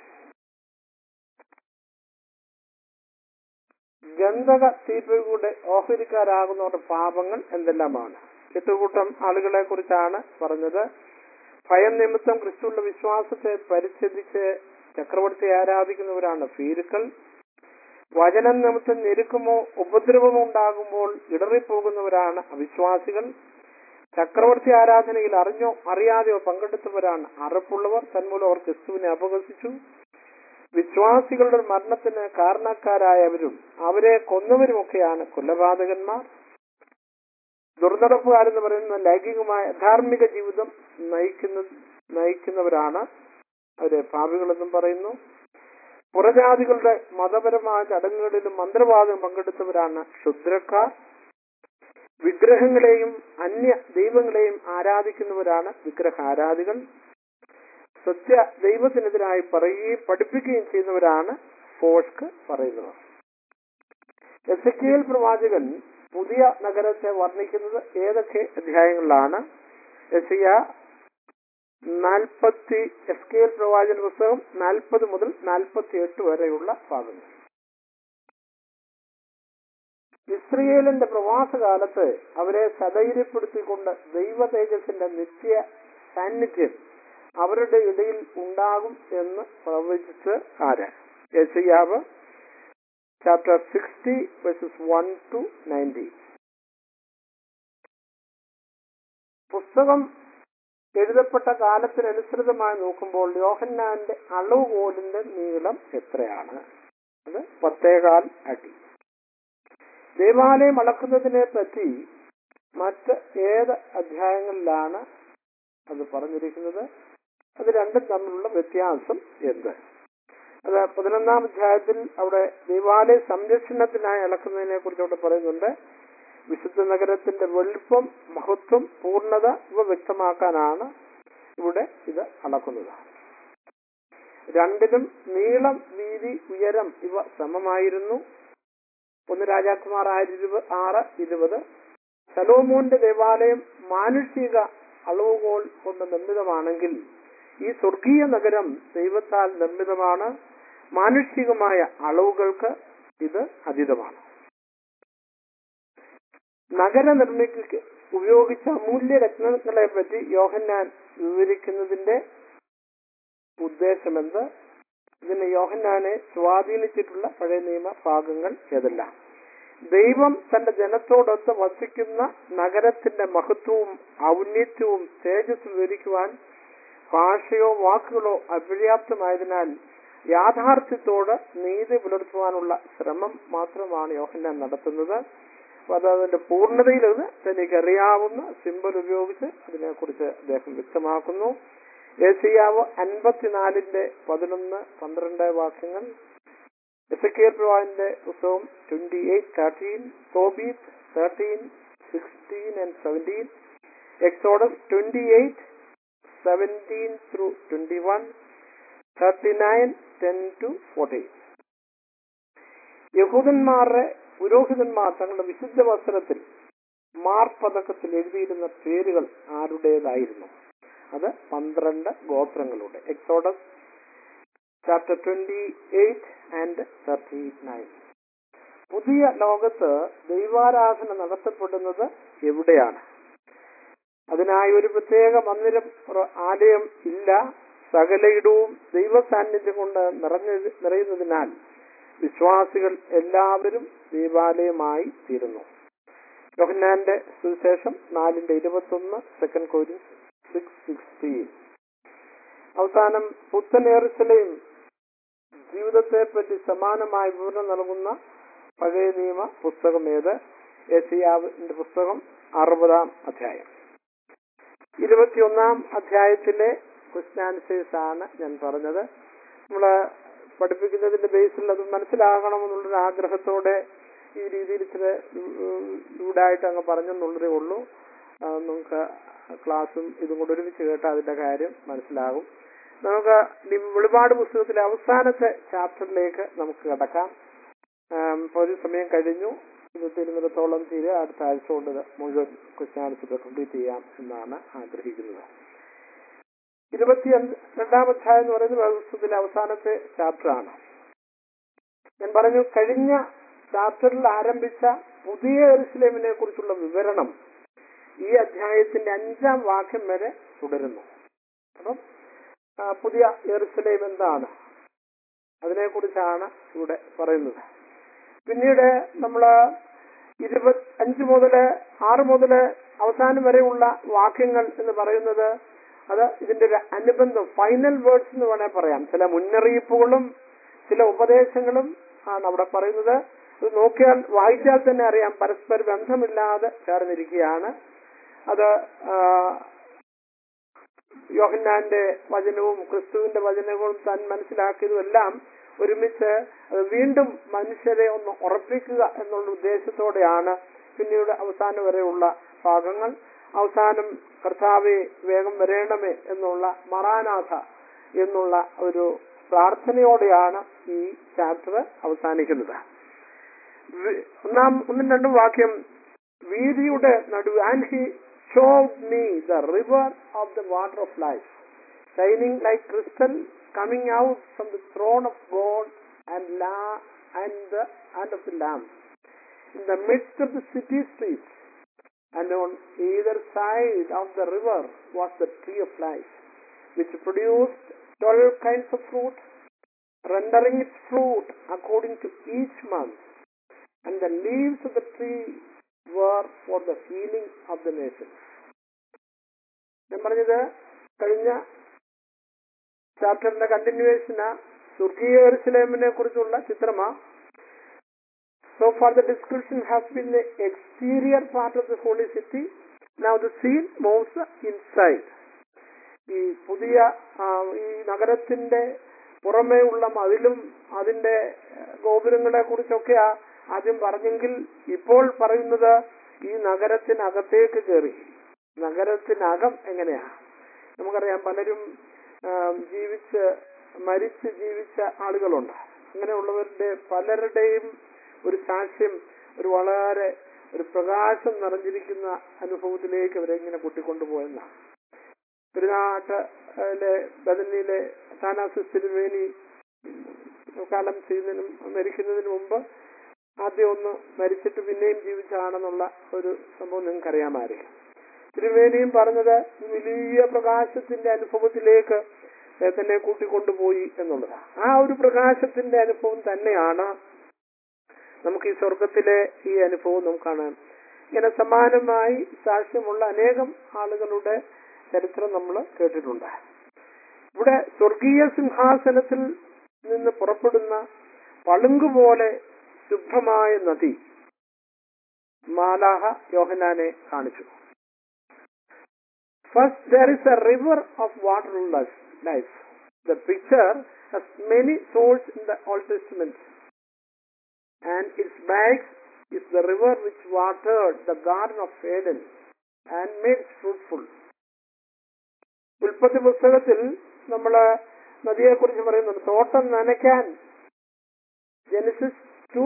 ഗന്ധക തീപിയുടെ ഓഹരിക്കാരാകുന്നവരുടെ പാപങ്ങൾ എന്തെല്ലാമാണ് എട്ടുകൂട്ടം ആളുകളെ കുറിച്ചാണ് പറഞ്ഞത് ഭയം നിമിത്തം ക്രിസ്തുവിന്റെ വിശ്വാസത്തെ പരിച്ഛേദിച്ച് ചക്രവർത്തി ആരാധിക്കുന്നവരാണ് ഫീരുക്കൾ വചനം നിമിത്തം ഞെരുക്കുമോ ഉപദ്രവമോ ഉണ്ടാകുമ്പോൾ ഇടറിപ്പോകുന്നവരാണ് അവിശ്വാസികൾ ചക്രവർത്തി ആരാധനയിൽ അറിഞ്ഞോ അറിയാതെയോ പങ്കെടുത്തവരാണ് അറപ്പുള്ളവർ തന്മൂലം അവർ ക്രിസ്തുവിനെ അപകസിച്ചു വിശ്വാസികളുടെ മരണത്തിന് കാരണക്കാരായവരും അവരെ കൊന്നവരുമൊക്കെയാണ് കൊലപാതകന്മാർ ദുർനടപ്പുകാരെന്ന് പറയുന്ന ലൈംഗികമായ ധാർമ്മിക ജീവിതം നയിക്കുന്ന നയിക്കുന്നവരാണ് അവരെ പാപികളെന്നും പറയുന്നു പുറജാതികളുടെ മതപരമായ ചടങ്ങുകളിലും മന്ത്രവാദം പങ്കെടുത്തവരാണ് ക്ഷുദ്രക്കാർ വിഗ്രഹങ്ങളെയും അന്യ ദൈവങ്ങളെയും ആരാധിക്കുന്നവരാണ് വിഗ്രഹാരാധികൾ സത്യ ദൈവത്തിനെതിരായി പറയുകയും പഠിപ്പിക്കുകയും ചെയ്യുന്നവരാണ് ഫോഷ്ക്ക് പറയുന്നവർ എസ് പ്രവാചകൻ പുതിയ നഗരത്തെ വർണ്ണിക്കുന്നത് ഏതൊക്കെ അധ്യായങ്ങളിലാണ് എസിയ നാൽപ്പത്തി എസ് കെ എൽ പ്രവാചന പുസ്തകം നാൽപ്പത് മുതൽ നാൽപ്പത്തി എട്ട് വരെയുള്ള ഭാഗങ്ങൾ ഇസ്രയേലിന്റെ പ്രവാസകാലത്ത് അവരെ സധൈര്യപ്പെടുത്തിക്കൊണ്ട് ദൈവ തേജസ്സിന്റെ നിത്യ സാന്നിധ്യം അവരുടെ ഇടയിൽ ഉണ്ടാകും എന്ന് പ്രവചിച്ച് ആര് യശയാവ് chapter sixty verses one two ninety പുസ്തകം എഴുതപ്പെട്ട കാലത്തിനനുസൃതമായി നോക്കുമ്പോൾ യോഹന്നാന്റെ അളവുകോലിന്റെ നീളം എത്രയാണ് അത് പത്തേകാൽ അടി ദേവാലയം അളക്കുന്നതിനെ പറ്റി മറ്റ് ഏത് അധ്യായങ്ങളിലാണ് അത് പറഞ്ഞിരിക്കുന്നത് അത് രണ്ടും തമ്മിലുള്ള വ്യത്യാസം എന്ത് അത് പതിനൊന്നാം അധ്യായത്തിൽ അവിടെ ദൈവാലയ സംരക്ഷണത്തിനായി അളക്കുന്നതിനെ കുറിച്ച് അവിടെ പറയുന്നുണ്ട് വിശുദ്ധ നഗരത്തിന്റെ വലുപ്പം മഹത്വം പൂർണ്ണത ഇവ വ്യക്തമാക്കാനാണ് ഇവിടെ ഇത് അളക്കുന്നത് രണ്ടിനും നീളം വീതി ഉയരം ഇവ സമമായിരുന്നു ഒന്ന് രാജാക്കുമാർ ആയിരം ആറ് ഇരുപത് സലോമോന്റെ ദേവാലയം മാനുഷിക അളവുകോൽ കൊണ്ട് നിർമ്മിതമാണെങ്കിൽ ഈ സ്വർഗീയ നഗരം ദൈവത്താൽ നിർമ്മിതമാണ് മാനുഷികമായ അളവുകൾക്ക് ഇത് അതീതമാണ് നഗര നിർമ്മിക്ക് ഉപയോഗിച്ച അമൂല്യ രത്നങ്ങളെ പറ്റി യോഹന്നാൻ വിവരിക്കുന്നതിന്റെ ഉദ്ദേശമെന്ത് ഇതിന് യോഹന്നാനെ സ്വാധീനിച്ചിട്ടുള്ള പഴയ നിയമ ഭാഗങ്ങൾ ഏതെല്ലാം ദൈവം തന്റെ ജനത്തോടൊത്ത് വസിക്കുന്ന നഗരത്തിന്റെ മഹത്വവും ഔന്നത്യവും തേജസ് വിവരിക്കുവാൻ ഭാഷയോ വാക്കുകളോ അപര്യാപ്തമായതിനാൽ യാഥാർത്ഥ്യത്തോട് നീതി പുലർത്തുവാനുള്ള ശ്രമം മാത്രമാണ് യോഹന്നാൻ നടത്തുന്നത് അപ്പൊ അത് അതിന്റെ പൂർണ്ണതയിൽ അത് തനിക്കറിയാവുന്ന സിമ്പൽ ഉപയോഗിച്ച് അതിനെക്കുറിച്ച് അദ്ദേഹം വ്യക്തമാക്കുന്നു ഏസിയാവ് അൻപത്തിനാലിന്റെ പതിനൊന്ന് പന്ത്രണ്ട് വാക്യങ്ങൾ എസക്കിയൽ പ്രവാഹിന്റെ പുസ്തകം ട്വന്റി എയ്റ്റ് തേർട്ടീൻ തോബീത്ത് thirteen sixteen and seventeen Exodus twenty eight seventeen through twenty one thirty nine ten two forty യഹൂദന്മാരുടെ പുരോഹിതന്മാർ തങ്ങളുടെ വിശുദ്ധ വസ്ത്രത്തിൽ മാർപതക്കത്തിൽ എഴുതിയിരുന്ന പേരുകൾ ആരുടേതായിരുന്നു അത് പന്ത്രണ്ട് ഗോത്രങ്ങളുടെ Exodus chapter twenty eight and thirty nine പുതിയ ലോകത്ത് ദൈവാരാധന നടത്തപ്പെടുന്നത് എവിടെയാണ് അതിനായി ഒരു പ്രത്യേക മന്ദിരം പ്ര- ആലയം ഇല്ല സകലയിടവും ദൈവ സാന്നിധ്യം കൊണ്ട് നിറഞ്ഞ നിറയുന്നതിനാൽ വിശ്വാസികൾ എല്ലാവരും ദൈവാലയമായി തീരുന്നു യോഹന്നാന്റെ സുവിശേഷം നാലിന്റെ ഇരുപത്തൊന്ന് സെക്കൻഡ് കോരിൻസ് സിക്സ് സിക്സ്റ്റീൻ അവസാനം പുത്തൻ എറുസലേം ജീവിതത്തെ പറ്റി സമാനമായ വിവരണം നൽകുന്ന പഴയ നിയമ പുസ്തകം ഏത് യശയാവിന്റെ പുസ്തകം അറുപതാം അധ്യായം ഇരുപത്തിയൊന്നാം അധ്യായത്തിലെ ക്വസ്റ്റ്യൻ ആൻസേഴ്സ് ആണ് ഞാൻ പറഞ്ഞത് നമ്മള് പഠിപ്പിക്കുന്നതിന്റെ ബേസിൽ അത് മനസ്സിലാകണമെന്നുള്ളൊരു ആഗ്രഹത്തോടെ ഈ രീതിയിൽ ഇച്ചിരി ചൂടായിട്ട് അങ്ങ് പറഞ്ഞെന്നുള്ളതേ ഉള്ളൂ ആ, നമുക്ക് ക്ലാസ്സും ഇതും കൂടെ ഒരുമിച്ച് കേട്ടാൽ അതിന്റെ കാര്യം മനസ്സിലാകും നമുക്ക് ഈ വെളിപാട് പുസ്തകത്തിലെ അവസാനത്തെ ചാപ്റ്ററിലേക്ക് നമുക്ക് കിടക്കാം ആം, ഇപ്പൊ ഒരു സമയം കഴിഞ്ഞു ഇരുപത്തി നിമിഷത്തോളം തീരെ അടുത്ത ആഴ്ച കൊണ്ട് ഇത് മുഴുവൻ ക്വസ്റ്റ്യൻ ആൻസർ കംപ്ലീറ്റ് ചെയ്യാം എന്നാണ് ആഗ്രഹിക്കുന്നത് ഇരുപത്തി രണ്ടാം അധ്യായം എന്ന് പറയുന്നത് വേദപുസ്തകത്തിലെ അവസാനത്തെ ചാപ്റ്റർ ആണ് ഞാൻ പറഞ്ഞു കഴിഞ്ഞ ചാപ്റ്ററിൽ ആരംഭിച്ച പുതിയ എറുസലേമിനെ കുറിച്ചുള്ള വിവരണം ഈ അധ്യായത്തിന്റെ അഞ്ചാം വാക്യം വരെ തുടരുന്നു അപ്പം ആ, പുതിയ എറുസലേം എന്താണ് അതിനെക്കുറിച്ചാണ് ഇവിടെ പറയുന്നത് പിന്നീട് നമ്മള് ഇരുപത്തി അഞ്ച് മുതല് ആറ് മുതല് അവസാനം വരെയുള്ള വാക്യങ്ങൾ എന്ന് പറയുന്നത് അത് ഇതിന്റെ ഒരു അനുബന്ധം ഫൈനൽ വേർഡ്സ് എന്ന് വേണേൽ പറയാം ചില മുന്നറിയിപ്പുകളും ചില ഉപദേശങ്ങളും ആണ് അവിടെ പറയുന്നത് ഇത് നോക്കിയാൽ വായിച്ചാൽ തന്നെ അറിയാം പരസ്പര ബന്ധമില്ലാതെ ചേർന്നിരിക്കുകയാണ് അത് ആ, യോഹന്നാന്റെ വചനവും ക്രിസ്തുവിന്റെ വചനവും താൻ മനസ്സിലാക്കിയതും എല്ലാം ഒരുമിച്ച് അത് വീണ്ടും മനുഷ്യരെ ഒന്ന് ഉറപ്പിക്കുക എന്നുള്ള ഉദ്ദേശത്തോടെയാണ് പിന്നീട് അവസാനം വരെയുള്ള ഭാഗങ്ങൾ അവസാനം കർത്താവെ വേഗം വരേണമേ എന്നുള്ള മറാനാഥ എന്നുള്ള ഒരു പ്രാർത്ഥനയോടെയാണ് ഈ ചാപ്റ്റർ അവസാനിക്കുന്നത് വി- ഒന്നാം ഒന്നും രണ്ടും വാക്യം വീതിയുടെ നടുവ് and he showed me the river of the water of life shining like crystal coming out from the throne of God and ലാ and the and of the lamb in the midst of the city streets and on either side of the river was the tree of life, which produced twelve kinds of fruit, rendering its fruit according to each month. And the leaves of the tree were for the healing of the nations. ഞാൻ പറഞ്ഞത് കഴിഞ്ഞ ചാപ്റ്ററിന്റെ കണ്ടിന്യൂവേഷന് സ്വർഗീയ എറുസലേമിനെ കുറിച്ചുള്ള ചിത്രമാ So far the description has been the exterior part of the holy city. Now the scene moves inside. ഈ പുതിയ ആ, ഈ നഗരത്തിന്റെ പുറമേ ഉള്ള മതിലും അതിന്റെ ഗോപുരങ്ങളെ കുറിച്ചൊക്കെയാ ആദ്യം പറഞ്ഞെങ്കിൽ ഇപ്പോൾ പറയുന്നത് ഈ നഗരത്തിനകത്തേക്ക് കയറി നഗരത്തിനകം എങ്ങനെയാ നമുക്കറിയാം പലരും ആ, ജീവിച്ച് മരിച്ച് ജീവിച്ച ആളുകളുണ്ട് അങ്ങനെയുള്ളവരുടെ പലരുടെയും ഒരു സാക്ഷ്യം ഒരു വളരെ ഒരു പ്രകാശം നിറഞ്ഞിരിക്കുന്ന അനുഭവത്തിലേക്ക് അവരെ ഇങ്ങനെ കൂട്ടിക്കൊണ്ടുപോയെന്നാണ് തിരുനാട്ടിലെ ബദനിയിലെ താനാസിസ് തിരുവേലി കാലം ചെയ്യുന്നതിനും മരിക്കുന്നതിന് മുമ്പ് ആദ്യം ഒന്ന് മരിച്ചിട്ട് പിന്നെയും ജീവിച്ചതാണെന്നുള്ള ഒരു സംഭവം നിങ്ങൾക്ക് അറിയാമായിരിക്കും തിരുവേലിയും പറഞ്ഞത് ഈ വലിയ പ്രകാശത്തിന്റെ അനുഭവത്തിലേക്ക് തന്നെ കൂട്ടിക്കൊണ്ടുപോയി എന്നുള്ളതാണ് ആ ഒരു പ്രകാശത്തിന്റെ അനുഭവം തന്നെയാണ് നമുക്ക് ഈ സ്വർഗത്തിലെ ഈ അനുഭവം നമുക്ക് കാണാൻ ഇങ്ങനെ സമാനമായി സാക്ഷ്യമുള്ള അനേകം ആളുകളുടെ ചരിത്രം നമ്മൾ കേട്ടിട്ടുണ്ട് ഇവിടെ സ്വർഗീയ സിംഹാസനത്തിൽ നിന്ന് പുറപ്പെടുന്ന പളുങ്കുപോലെ ശുഭ്രമായ നദി മാലാഹ യോഹനാനെ കാണിച്ചു first there is a river of water life the picture has many souls in the Old Testament and its banks is the river which watered the garden of Eden and made it fruitful. ഉൽപ്പത്തി പുസ്തകത്തിൽ നമ്മള് നദിയെ കുറിച്ച് പറയുന്നുണ്ട് തോട്ടം നനയ്ക്കാൻ Genesis two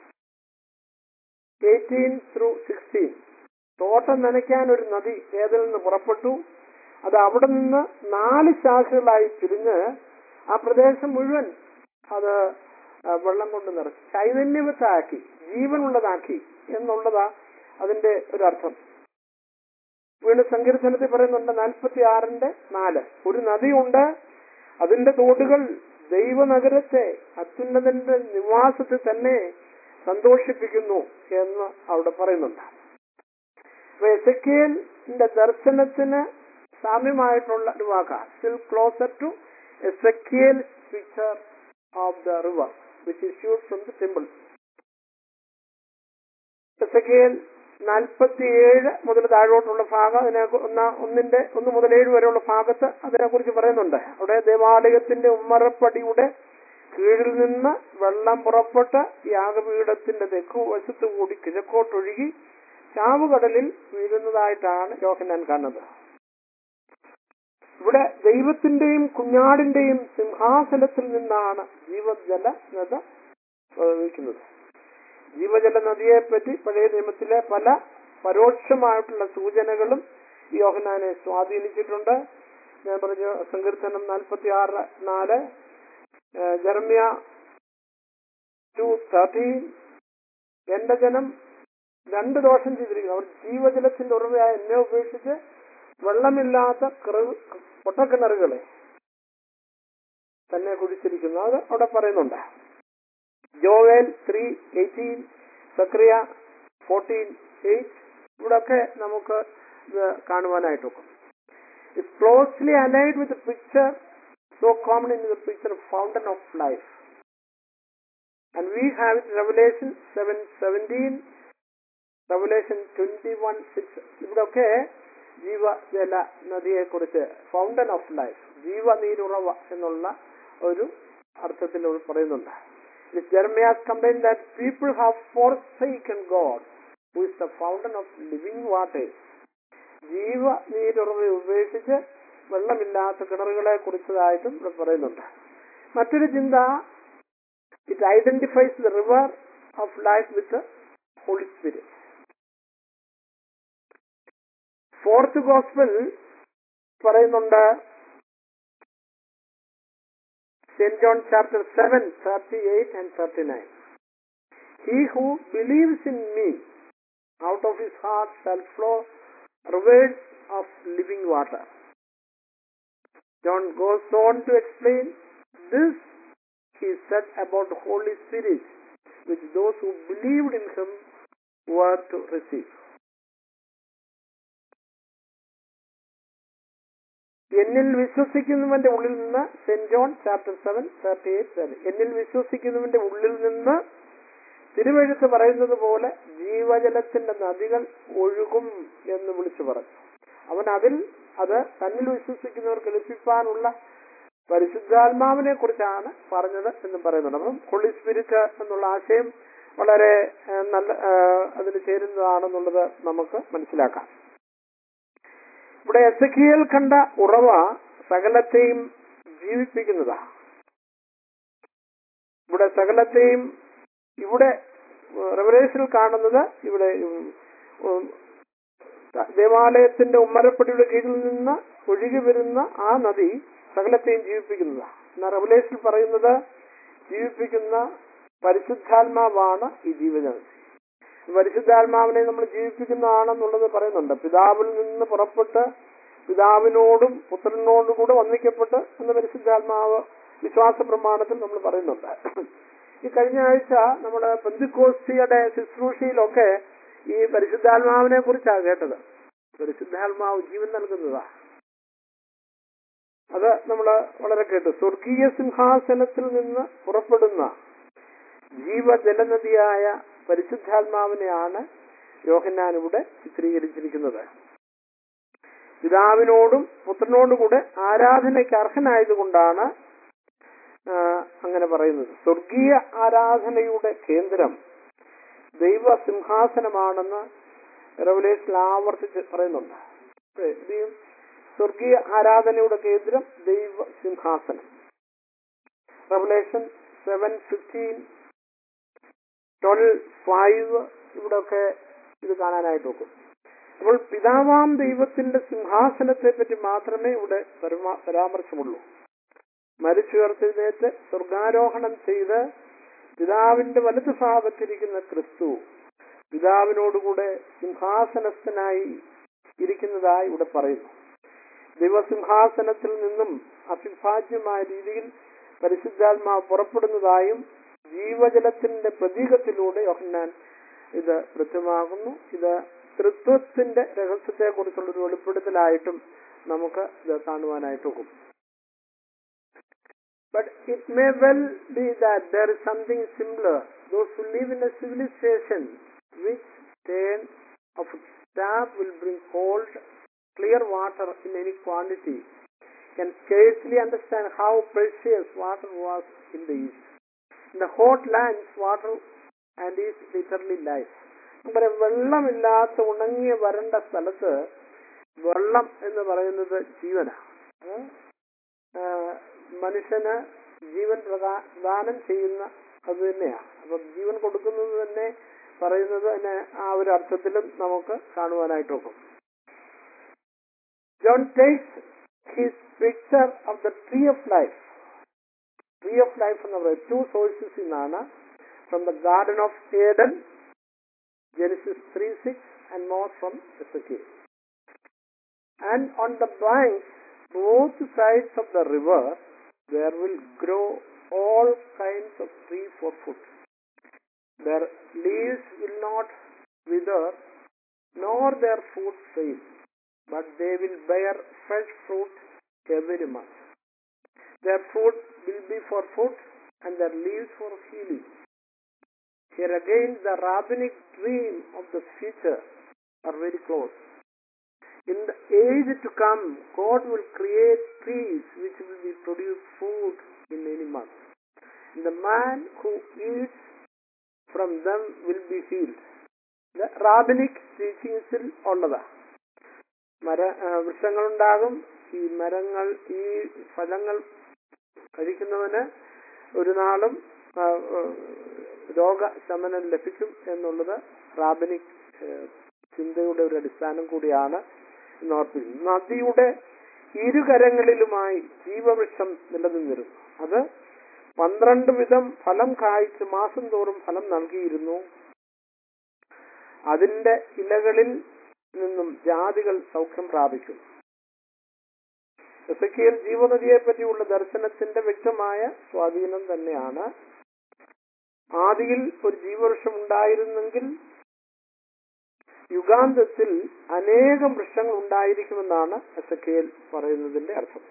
eighteen through sixteen തോട്ടം നനയ്ക്കാൻ ഒരു നദി ഏതിൽ നിന്ന് പുറപ്പെട്ടു അത് അവിടെ നിന്ന് നാല് ശാഖകളായി തിരിഞ്ഞ് ആ പ്രദേശം മുഴുവൻ അത് ആ, വെള്ളം കൊണ്ട് നിറച്ചു ചൈതന്യവത്താക്കി ജീവനുള്ളതാക്കി എന്നുള്ളതാ അതിന്റെ ഒരു അർത്ഥം വീണ്ടും സങ്കീർത്തനത്തിൽ പറയുന്നുണ്ട് നാൽപ്പത്തി ആറിന്റെ നാല് ഒരു നദിയുണ്ട് അതിന്റെ തോടുകൾ ദൈവനഗരത്തെ അത്യുന്നതന്റെ നിവാസത്തിൽ തന്നെ സന്തോഷിപ്പിക്കുന്നു എന്ന് അവിടെ പറയുന്നുണ്ട് അപ്പൊ എസക്കിയലിന്റെ ദർശനത്തിന് സാമ്യമായിട്ടുള്ള ഒരു വാക്കാണ് still closer to Ezekiel picture of the river which issued from the temple എസക്കിയൽ നാൽപ്പത്തിയേഴ് മുതൽ താഴോട്ടുള്ള ഭാഗം അതിനെ ഒന്ന ഒന്നിന്റെ ഒന്ന് മുതൽ ഏഴ് വരെയുള്ള ഭാഗത്ത് അതിനെക്കുറിച്ച് പറയുന്നുണ്ട് അവിടെ ദേവാലയത്തിന്റെ ഉമ്മറപ്പടിയുടെ കീഴിൽ നിന്ന് വെള്ളം പുറപ്പെട്ട് യാഗപീഠത്തിന്റെ തെക്കു വശത്തു കൂടി കിഴക്കോട്ടൊഴുകി ചാവുകടലിൽ വീഴുന്നതായിട്ടാണ് യോഹന്നാൻ കാണുന്നത് ഇവിടെ ദൈവത്തിന്റെയും കുഞ്ഞാടിന്റെയും സിംഹാസനത്തിൽ നിന്നാണ് ജീവജല നദ പ്രവഹിക്കുന്നത് ജീവജല നദിയെ പറ്റി പഴയ നിയമത്തിലെ പല പരോക്ഷമായിട്ടുള്ള സൂചനകളും ഈ യോഹനാനെ സ്വാധീനിച്ചിട്ടുണ്ട് ഞാൻ പറഞ്ഞു സങ്കീർത്തനം നാൽപ്പത്തി ആറ് നാല് ജർമ്യ ടു തേർട്ടീൻ എന്റെ ജനം രണ്ട് ദോഷം ചെയ്തിരിക്കുന്നു അവർ ജീവജലത്തിന്റെ ഉറവയായ എന്നെ ഉപേക്ഷിച്ച് വെള്ളമില്ലാത്ത കിറ- പൊട്ടക്കിണറുകളെ തന്നെ കുഴിച്ചിരിക്കുന്നു അത് അവിടെ പറയുന്നുണ്ട് ജോവേൽ ത്രീ എയ്റ്റീൻ സക്രിയ ഫോർട്ടീൻ എയ്റ്റ് ഇവിടൊക്കെ നമുക്ക് ഇത് കാണുവാനായിട്ടൊക്കും it's closely allied with picture so common in the picture fountain of life and we have it Revelation seven seventeen Revelation twenty one six ഇവിടൊക്കെ ജീവജല നദിയെക്കുറിച്ച് ഫൗണ്ടൻ ഓഫ് ലൈഫ് ജീവനീരുറവ എന്നുള്ള ഒരു അർത്ഥത്തിൽ ഇവിടെ പറയുന്നുണ്ട് Jeremiah complained that people have forsaken God, who is the fountain of living waters. ജീവ നീരുറവ ഉപേക്ഷിച്ച് വെള്ളമില്ലാത്ത കിണറുകളെ കുറിച്ചതായിട്ടും ഇവിടെ പറയുന്നുണ്ട് മറ്റൊരു ചിന്ത it identifies the river of life with Holy Spirit fourth gospel പറയുന്നുണ്ട് St. John chapter 7, 38 and 39. He who believes in me, out of his heart shall flow rivers of living water. John goes on to explain this he said about the Holy Spirit, which those who believed in him were to receive. എന്നിൽ വിശ്വസിക്കുന്നവന്റെ ഉള്ളിൽ നിന്ന് Saint John chapter seven thirty eight എന്നിൽ വിശ്വസിക്കുന്നവന്റെ ഉള്ളിൽ നിന്ന് തിരുവഴുത്ത് പറയുന്നത് പോലെ ജീവജലത്തിന്റെ നദികൾ ഒഴുകും എന്ന് വിളിച്ചു പറഞ്ഞു അവൻ അതിൽ അത് തന്നിൽ വിശ്വസിക്കുന്നവർക്ക് ലഭിക്കാനുള്ള പരിശുദ്ധാത്മാവിനെ കുറിച്ചാണ് പറഞ്ഞത് എന്ന് പറയുന്നുണ്ട് അപ്പം ഹോളി സ്പിരിറ്റ് എന്നുള്ള ആശയം വളരെ ഏഹ്, നല്ല ഏഹ്, അതിന് ചേരുന്നതാണെന്നുള്ളത് നമുക്ക് മനസ്സിലാക്കാം ഇവിടെ എസക്കിയൽ കണ്ട ഉറവ സകലത്തെയും ജീവിപ്പിക്കുന്നതാ ഇവിടെ സകലത്തെയും ഇവിടെ റെവലേഷനിൽ കാണുന്നത് ഇവിടെ ഉം, ഉം, ദേവാലയത്തിന്റെ ഉമ്മരപ്പടിയുടെ കീഴിൽ നിന്ന് ഒഴുകി വരുന്ന ആ നദി സകലത്തെയും ജീവിപ്പിക്കുന്നതാണ് എന്നാൽ റെവലേഷനിൽ പറയുന്നത് ജീവിപ്പിക്കുന്ന പരിശുദ്ധാത്മാവാണ് ഈ ജീവജനസി പരിശുദ്ധാത്മാവിനെ നമ്മൾ ജീവിപ്പിക്കുന്നതാണെന്നുള്ളത് പറയുന്നുണ്ട് പിതാവിൽ നിന്ന് പുറപ്പെട്ട് പിതാവിനോടും പുത്രനോടും കൂടെ വന്നിക്കപ്പെട്ട് എന്ന പരിശുദ്ധാത്മാവ് വിശ്വാസ പ്രമാണത്തിൽ നമ്മൾ പറയുന്നുണ്ട് ഈ കഴിഞ്ഞ ആഴ്ച നമ്മുടെ പെന്തിക്കോസ്തിയുടെ ശുശ്രൂഷയിലൊക്കെ ഈ പരിശുദ്ധാത്മാവിനെ കുറിച്ചാണ് കേട്ടത് പരിശുദ്ധാത്മാവ് ജീവൻ നൽകുന്നതാ അത് നമ്മൾ വളരെ കേട്ടു സ്വർഗീയ സിംഹാസനത്തിൽ നിന്ന് പുറപ്പെടുന്ന ജീവജലനദിയായ പരിശുദ്ധാത്മാവിനെയാണ് യോഹന്നാൻ ഇവിടെ ചിത്രീകരിച്ചിരിക്കുന്നത് പിതാവിനോടും പുത്രനോടും കൂടെ ആരാധനയ്ക്ക് അർഹനായതുകൊണ്ടാണ് ആ, അങ്ങനെ പറയുന്നത് സ്വർഗീയ ആരാധനയുടെ കേന്ദ്രം ദൈവ സിംഹാസനമാണെന്ന് റെവലേഷൻ ആവർത്തിച്ച് പറയുന്നുണ്ട് ഇത് ഈ സ്വർഗീയ ആരാധനയുടെ കേന്ദ്രം ദൈവ സിംഹാസനം Revelation seven fifteen twelve five ഇവിടെയൊക്കെ ഇത് കാണാനായിട്ട് നോക്കും അപ്പോൾ പിതാവാം ദൈവത്തിന്റെ സിംഹാസനത്തെ പറ്റി മാത്രമേ ഇവിടെ പരമാ- പരാമർശമുള്ളൂ മരിച്ചുയർത്തെഴുന്നേറ്റ് സ്വർഗാരോഹണം ചെയ്ത് പിതാവിന്റെ വലതു ഭാഗത്തിരിക്കുന്ന ക്രിസ്തു പിതാവിനോടുകൂടെ സിംഹാസനസ്ഥനായി ഇരിക്കുന്നതായി ഇവിടെ പറയുന്നു ദൈവസിംഹാസനത്തിൽ നിന്നും അഭിഭാജ്യമായ രീതിയിൽ പരിശുദ്ധാത്മാവ് പുറപ്പെടുന്നതായും ജീവജലത്തിന്റെ പ്രതീകത്തിലൂടെ യോഹന്നാൻ ഇത് കൃത്യമാകുന്നു ഇത് തൃത്വത്തിന്റെ രഹസ്യത്തെ കുറിച്ചുള്ള ഒരു വെളിപ്പെടുത്തലായിട്ടും നമുക്ക് ഇത് കാണുവാനായിട്ട് പോകും But it may well be that there is something similar. Those who live in a civilization which turn of its tap will bring cold, clear water in any quantity can scarcely understand how precious water was in the East. In the hot lands, water and is literally life. നമ്മുടെ വെള്ളമില്ലാത്ത ഉണങ്ങിയ വരണ്ട സ്ഥലത്ത് വെള്ളം എന്ന് പറയുന്നത് ജീവനാണ് ഏ? ആ, മനുഷ്യന് ജീവൻ പ്രദാ- പ്രദാനം ചെയ്യുന്ന അത് തന്നെയാണ് അപ്പൊ ജീവൻ കൊടുക്കുന്നത് തന്നെ പറയുന്നത് തന്നെ ആ ഒരു അർത്ഥത്തിലും നമുക്ക് കാണുവാനായിട്ട് നോക്കും John takes his picture of the tree of life tree of life എന്ന് പറയുന്നത് ടു സോഴ്സസ് നിന്നാണ് from the garden of Eden Genesis three six and more from Ezekiel and on the banks, both sides of the river, there will grow all kinds of tree for food. Their leaves will not wither, nor their fruit fail, but they will bear fresh fruit every month. Their fruit will be for food, and their leaves for healing. Here again, the rabbinic dream of the future are very close. In the age to come, God will create trees which will be produce food in any month. And the man who eats from them will be healed. The rabbinic teachingsil ഉള്ളതാ മര ആ, വൃക്ഷങ്ങളുണ്ടാകും ഈ മരങ്ങൾ ഈ ഫലങ്ങൾ കഴിക്കുന്നവന് ഒരു നാളും ആ, ആ, രോഗശമനം ലഭിക്കും എന്നുള്ളത് റാബനിക് ചിന്തയുടെ ഒരു അടിസ്ഥാനം കൂടിയാണ് എന്ന് ഓർപ്പിക്കുന്നു നദിയുടെ ഇരുകരങ്ങളിലുമായി ജീവവൃക്ഷം നിലനിന്നിരുന്നു അത് പന്ത്രണ്ട് വിധം ഫലം കായ്ച്ച് മാസം തോറും ഫലം നൽകിയിരുന്നു അതിന്റെ ഇലകളിൽ നിന്നും ജാതികൾ സൗഖ്യം പ്രാപിക്കും എസക്കിയൽ ജീവനദിയെ പറ്റിയുള്ള ദർശനത്തിന്റെ വ്യക്തമായ സ്വാധീനം തന്നെയാണ് ആദിയിൽ ഒരു ജീവവൃക്ഷം ഉണ്ടായിരുന്നെങ്കിൽ യുഗാന്തത്തിൽ അനേകം വൃക്ഷങ്ങൾ ഉണ്ടായിരിക്കുമെന്നാണ് എസക്കേൽ പറയുന്നതിന്റെ അർത്ഥം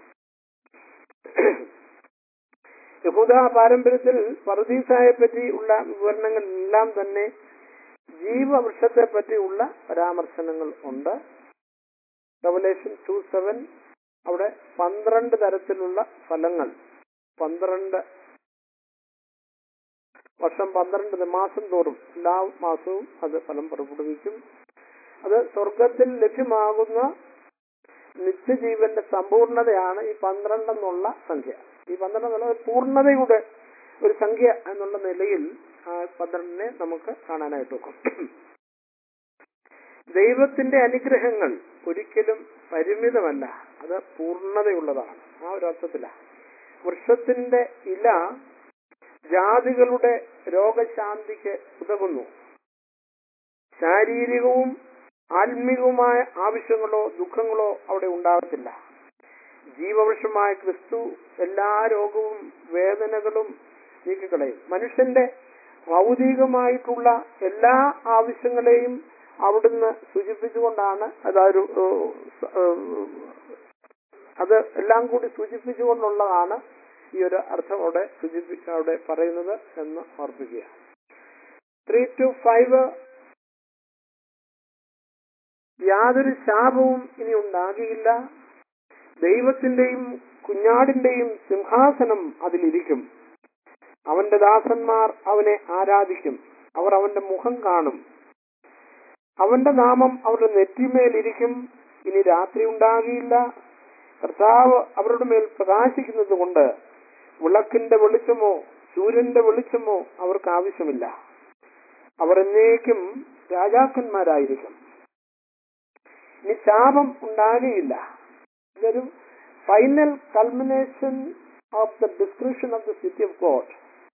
യഹൂദ പാരമ്പര്യത്തിൽ പർദീസായെ പറ്റിയുള്ള വിവരണങ്ങളെല്ലാം തന്നെ ജീവവൃക്ഷത്തെ പറ്റിയുള്ള പരാമർശനങ്ങൾ ഉണ്ട് റവലേഷൻ ടു സെവൻ അവിടെ പന്ത്രണ്ട് തരത്തിലുള്ള ഫലങ്ങൾ പന്ത്രണ്ട് വർഷം പന്ത്രണ്ട് മാസം തോറും എല്ലാ മാസവും അത് ഫലം പുറപ്പെടുവിക്കും അത് സ്വർഗത്തിൽ ലഭ്യമാകുന്ന നിത്യജീവന്റെ സമ്പൂർണതയാണ് ഈ പന്ത്രണ്ട് എന്നുള്ള സംഖ്യ ഈ പന്ത്രണ്ട് എന്നുള്ള ഒരു പൂർണ്ണതയുടെ ഒരു സംഖ്യ എന്നുള്ള നിലയിൽ ആ പന്ത്രണ്ടിനെ നമുക്ക് കാണാനായിട്ട് നോക്കും ദൈവത്തിന്റെ അനുഗ്രഹങ്ങൾ ഒരിക്കലും പരിമിതമല്ല അത് പൂർണ്ണതയുള്ളതാണ് ആ ഒരു അർത്ഥത്തിലാണ് വൃക്ഷത്തിന്റെ ഇല ജാതികളുടെ രോഗശാന്തിക്ക് ഉതകുന്നു ശാരീരികവും ആത്മീകവുമായ ആവശ്യങ്ങളോ ദുഃഖങ്ങളോ അവിടെ ഉണ്ടാകത്തില്ല ജീവവൃക്ഷമായ ക്രിസ്തു എല്ലാ രോഗവും വേദനകളും നീക്കിക്കളയും മനുഷ്യന്റെ ഭൗതികമായിട്ടുള്ള എല്ലാ ആവശ്യങ്ങളെയും അവിടുന്ന് സൂചിപ്പിച്ചുകൊണ്ടാണ് അതൊരു അത് എല്ലാം കൂടി സൂചിപ്പിച്ചുകൊണ്ടുള്ളതാണ് ഈ ഒരു അർത്ഥം അവിടെ സൂചിപ്പി അവിടെ പറയുന്നത് എന്ന് ഓർപ്പിക്കുക ത്രീ ടു ഫൈവ് യാതൊരു ശാപവും ഇനി ഉണ്ടാകിയില്ല ദൈവത്തിന്റെയും കുഞ്ഞാടിന്റെയും സിംഹാസനം അതിലിരിക്കും അവന്റെ ദാസന്മാർ അവനെ ആരാധിക്കും അവർ അവന്റെ മുഖം കാണും അവന്റെ നാമം അവരുടെ നെറ്റിമേലിരിക്കും ഇനി രാത്രി ഉണ്ടാകിയില്ല കർത്താവ് അവരുടെ മേൽ പ്രകാശിക്കുന്നത് കൊണ്ട് വിളക്കിന്റെ വെളിച്ചമോ സൂര്യന്റെ വെളിച്ചമോ അവർക്ക് ആവശ്യമില്ല അവർ എന്നേക്കും രാജാക്കന്മാരായിരിക്കും ഇനി ശാപം ഉണ്ടാകുകയില്ല ഇതൊരു final culmination of the description of the city of God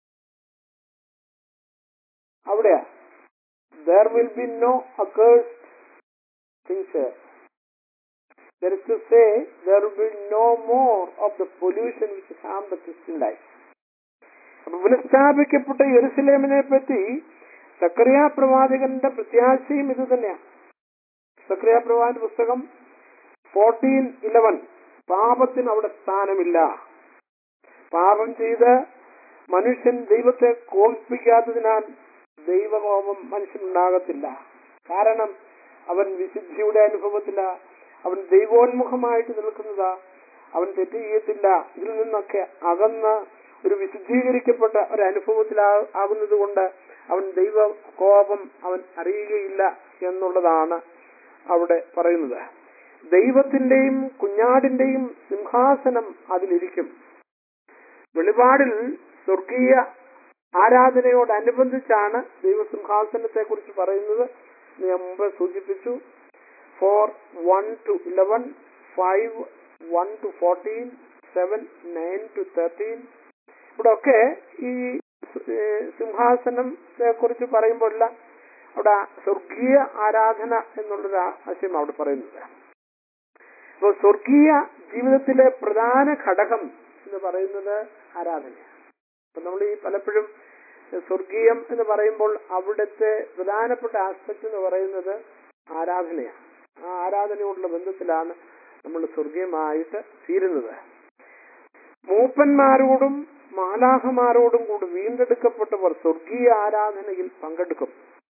അവിടെയാ there will be no accursed things There is to say there will be no more of the pollution which harm the Christian life. അപ്പൊ പുനഃസ്ഥാപിക്കപ്പെട്ട യെരുസലേമിനെ പറ്റി സക്രിയ പ്രവാചകന്റെ പ്രത്യാശയും ഇത് തന്നെയാണ് സക്രിയ പ്രവാചക പുസ്തകം fourteen Eleven പാപത്തിന് അവിടെ സ്ഥാനമില്ല പാപം ചെയ്ത് മനുഷ്യൻ ദൈവത്തെ കോപിപ്പിക്കാത്തതിനാൽ ദൈവകോപം മനുഷ്യനുണ്ടാകത്തില്ല കാരണം അവൻ വിശുദ്ധിയുടെ അനുഭവത്തില അവൻ ദൈവോന്മുഖമായിട്ട് നിൽക്കുന്നതാ അവൻ തെറ്റ് ചെയ്യത്തില്ല ഇതിൽ നിന്നൊക്കെ അകന്ന് ഒരു വിശുദ്ധീകരിക്കപ്പെട്ട ഒരു അനുഭവത്തിലാകുന്നത് കൊണ്ട് അവൻ ദൈവ കോപം അവൻ അറിയുകയില്ല എന്നുള്ളതാണ് അവിടെ പറയുന്നത് ദൈവത്തിന്റെയും കുഞ്ഞാടിന്റെയും സിംഹാസനം അതിലിരിക്കും വെളിപാടിൽ സ്വർഗീയ ആരാധനയോടനുബന്ധിച്ചാണ് ദൈവസിംഹാസനത്തെ കുറിച്ച് പറയുന്നത് ഞാൻ മുമ്പ് സൂചിപ്പിച്ചു four one two eleven five one two fourteen seven nine two thirteen ഇവിടെ ഒക്കെ ഈ സിംഹാസനത്തെ കുറിച്ച് പറയുമ്പോഴല്ല അവിടെ സ്വർഗീയ ആരാധന എന്നുള്ളൊരു ആശയം അവിടെ പറയുന്നത് അപ്പോൾ സ്വർഗീയ ജീവിതത്തിലെ പ്രധാന ഘടകം എന്ന് പറയുന്നത് ആരാധനയാണ് അപ്പൊ നമ്മൾ ഈ പലപ്പോഴും സ്വർഗീയം എന്ന് പറയുമ്പോൾ അവിടുത്തെ പ്രധാനപ്പെട്ട ആസ്പെക്ട് എന്ന് പറയുന്നത് ആരാധനയാണ് ആ ആരാധനയോടുള്ള ബന്ധത്തിലാണ് നമ്മൾ സ്വർഗീയമായിട്ട് തീരുന്നത് മൂപ്പന്മാരോടും മാലാഹമാരോടും കൂടി വീണ്ടെടുക്കപ്പെട്ടവർ സ്വർഗീയ ആരാധനയിൽ പങ്കെടുക്കും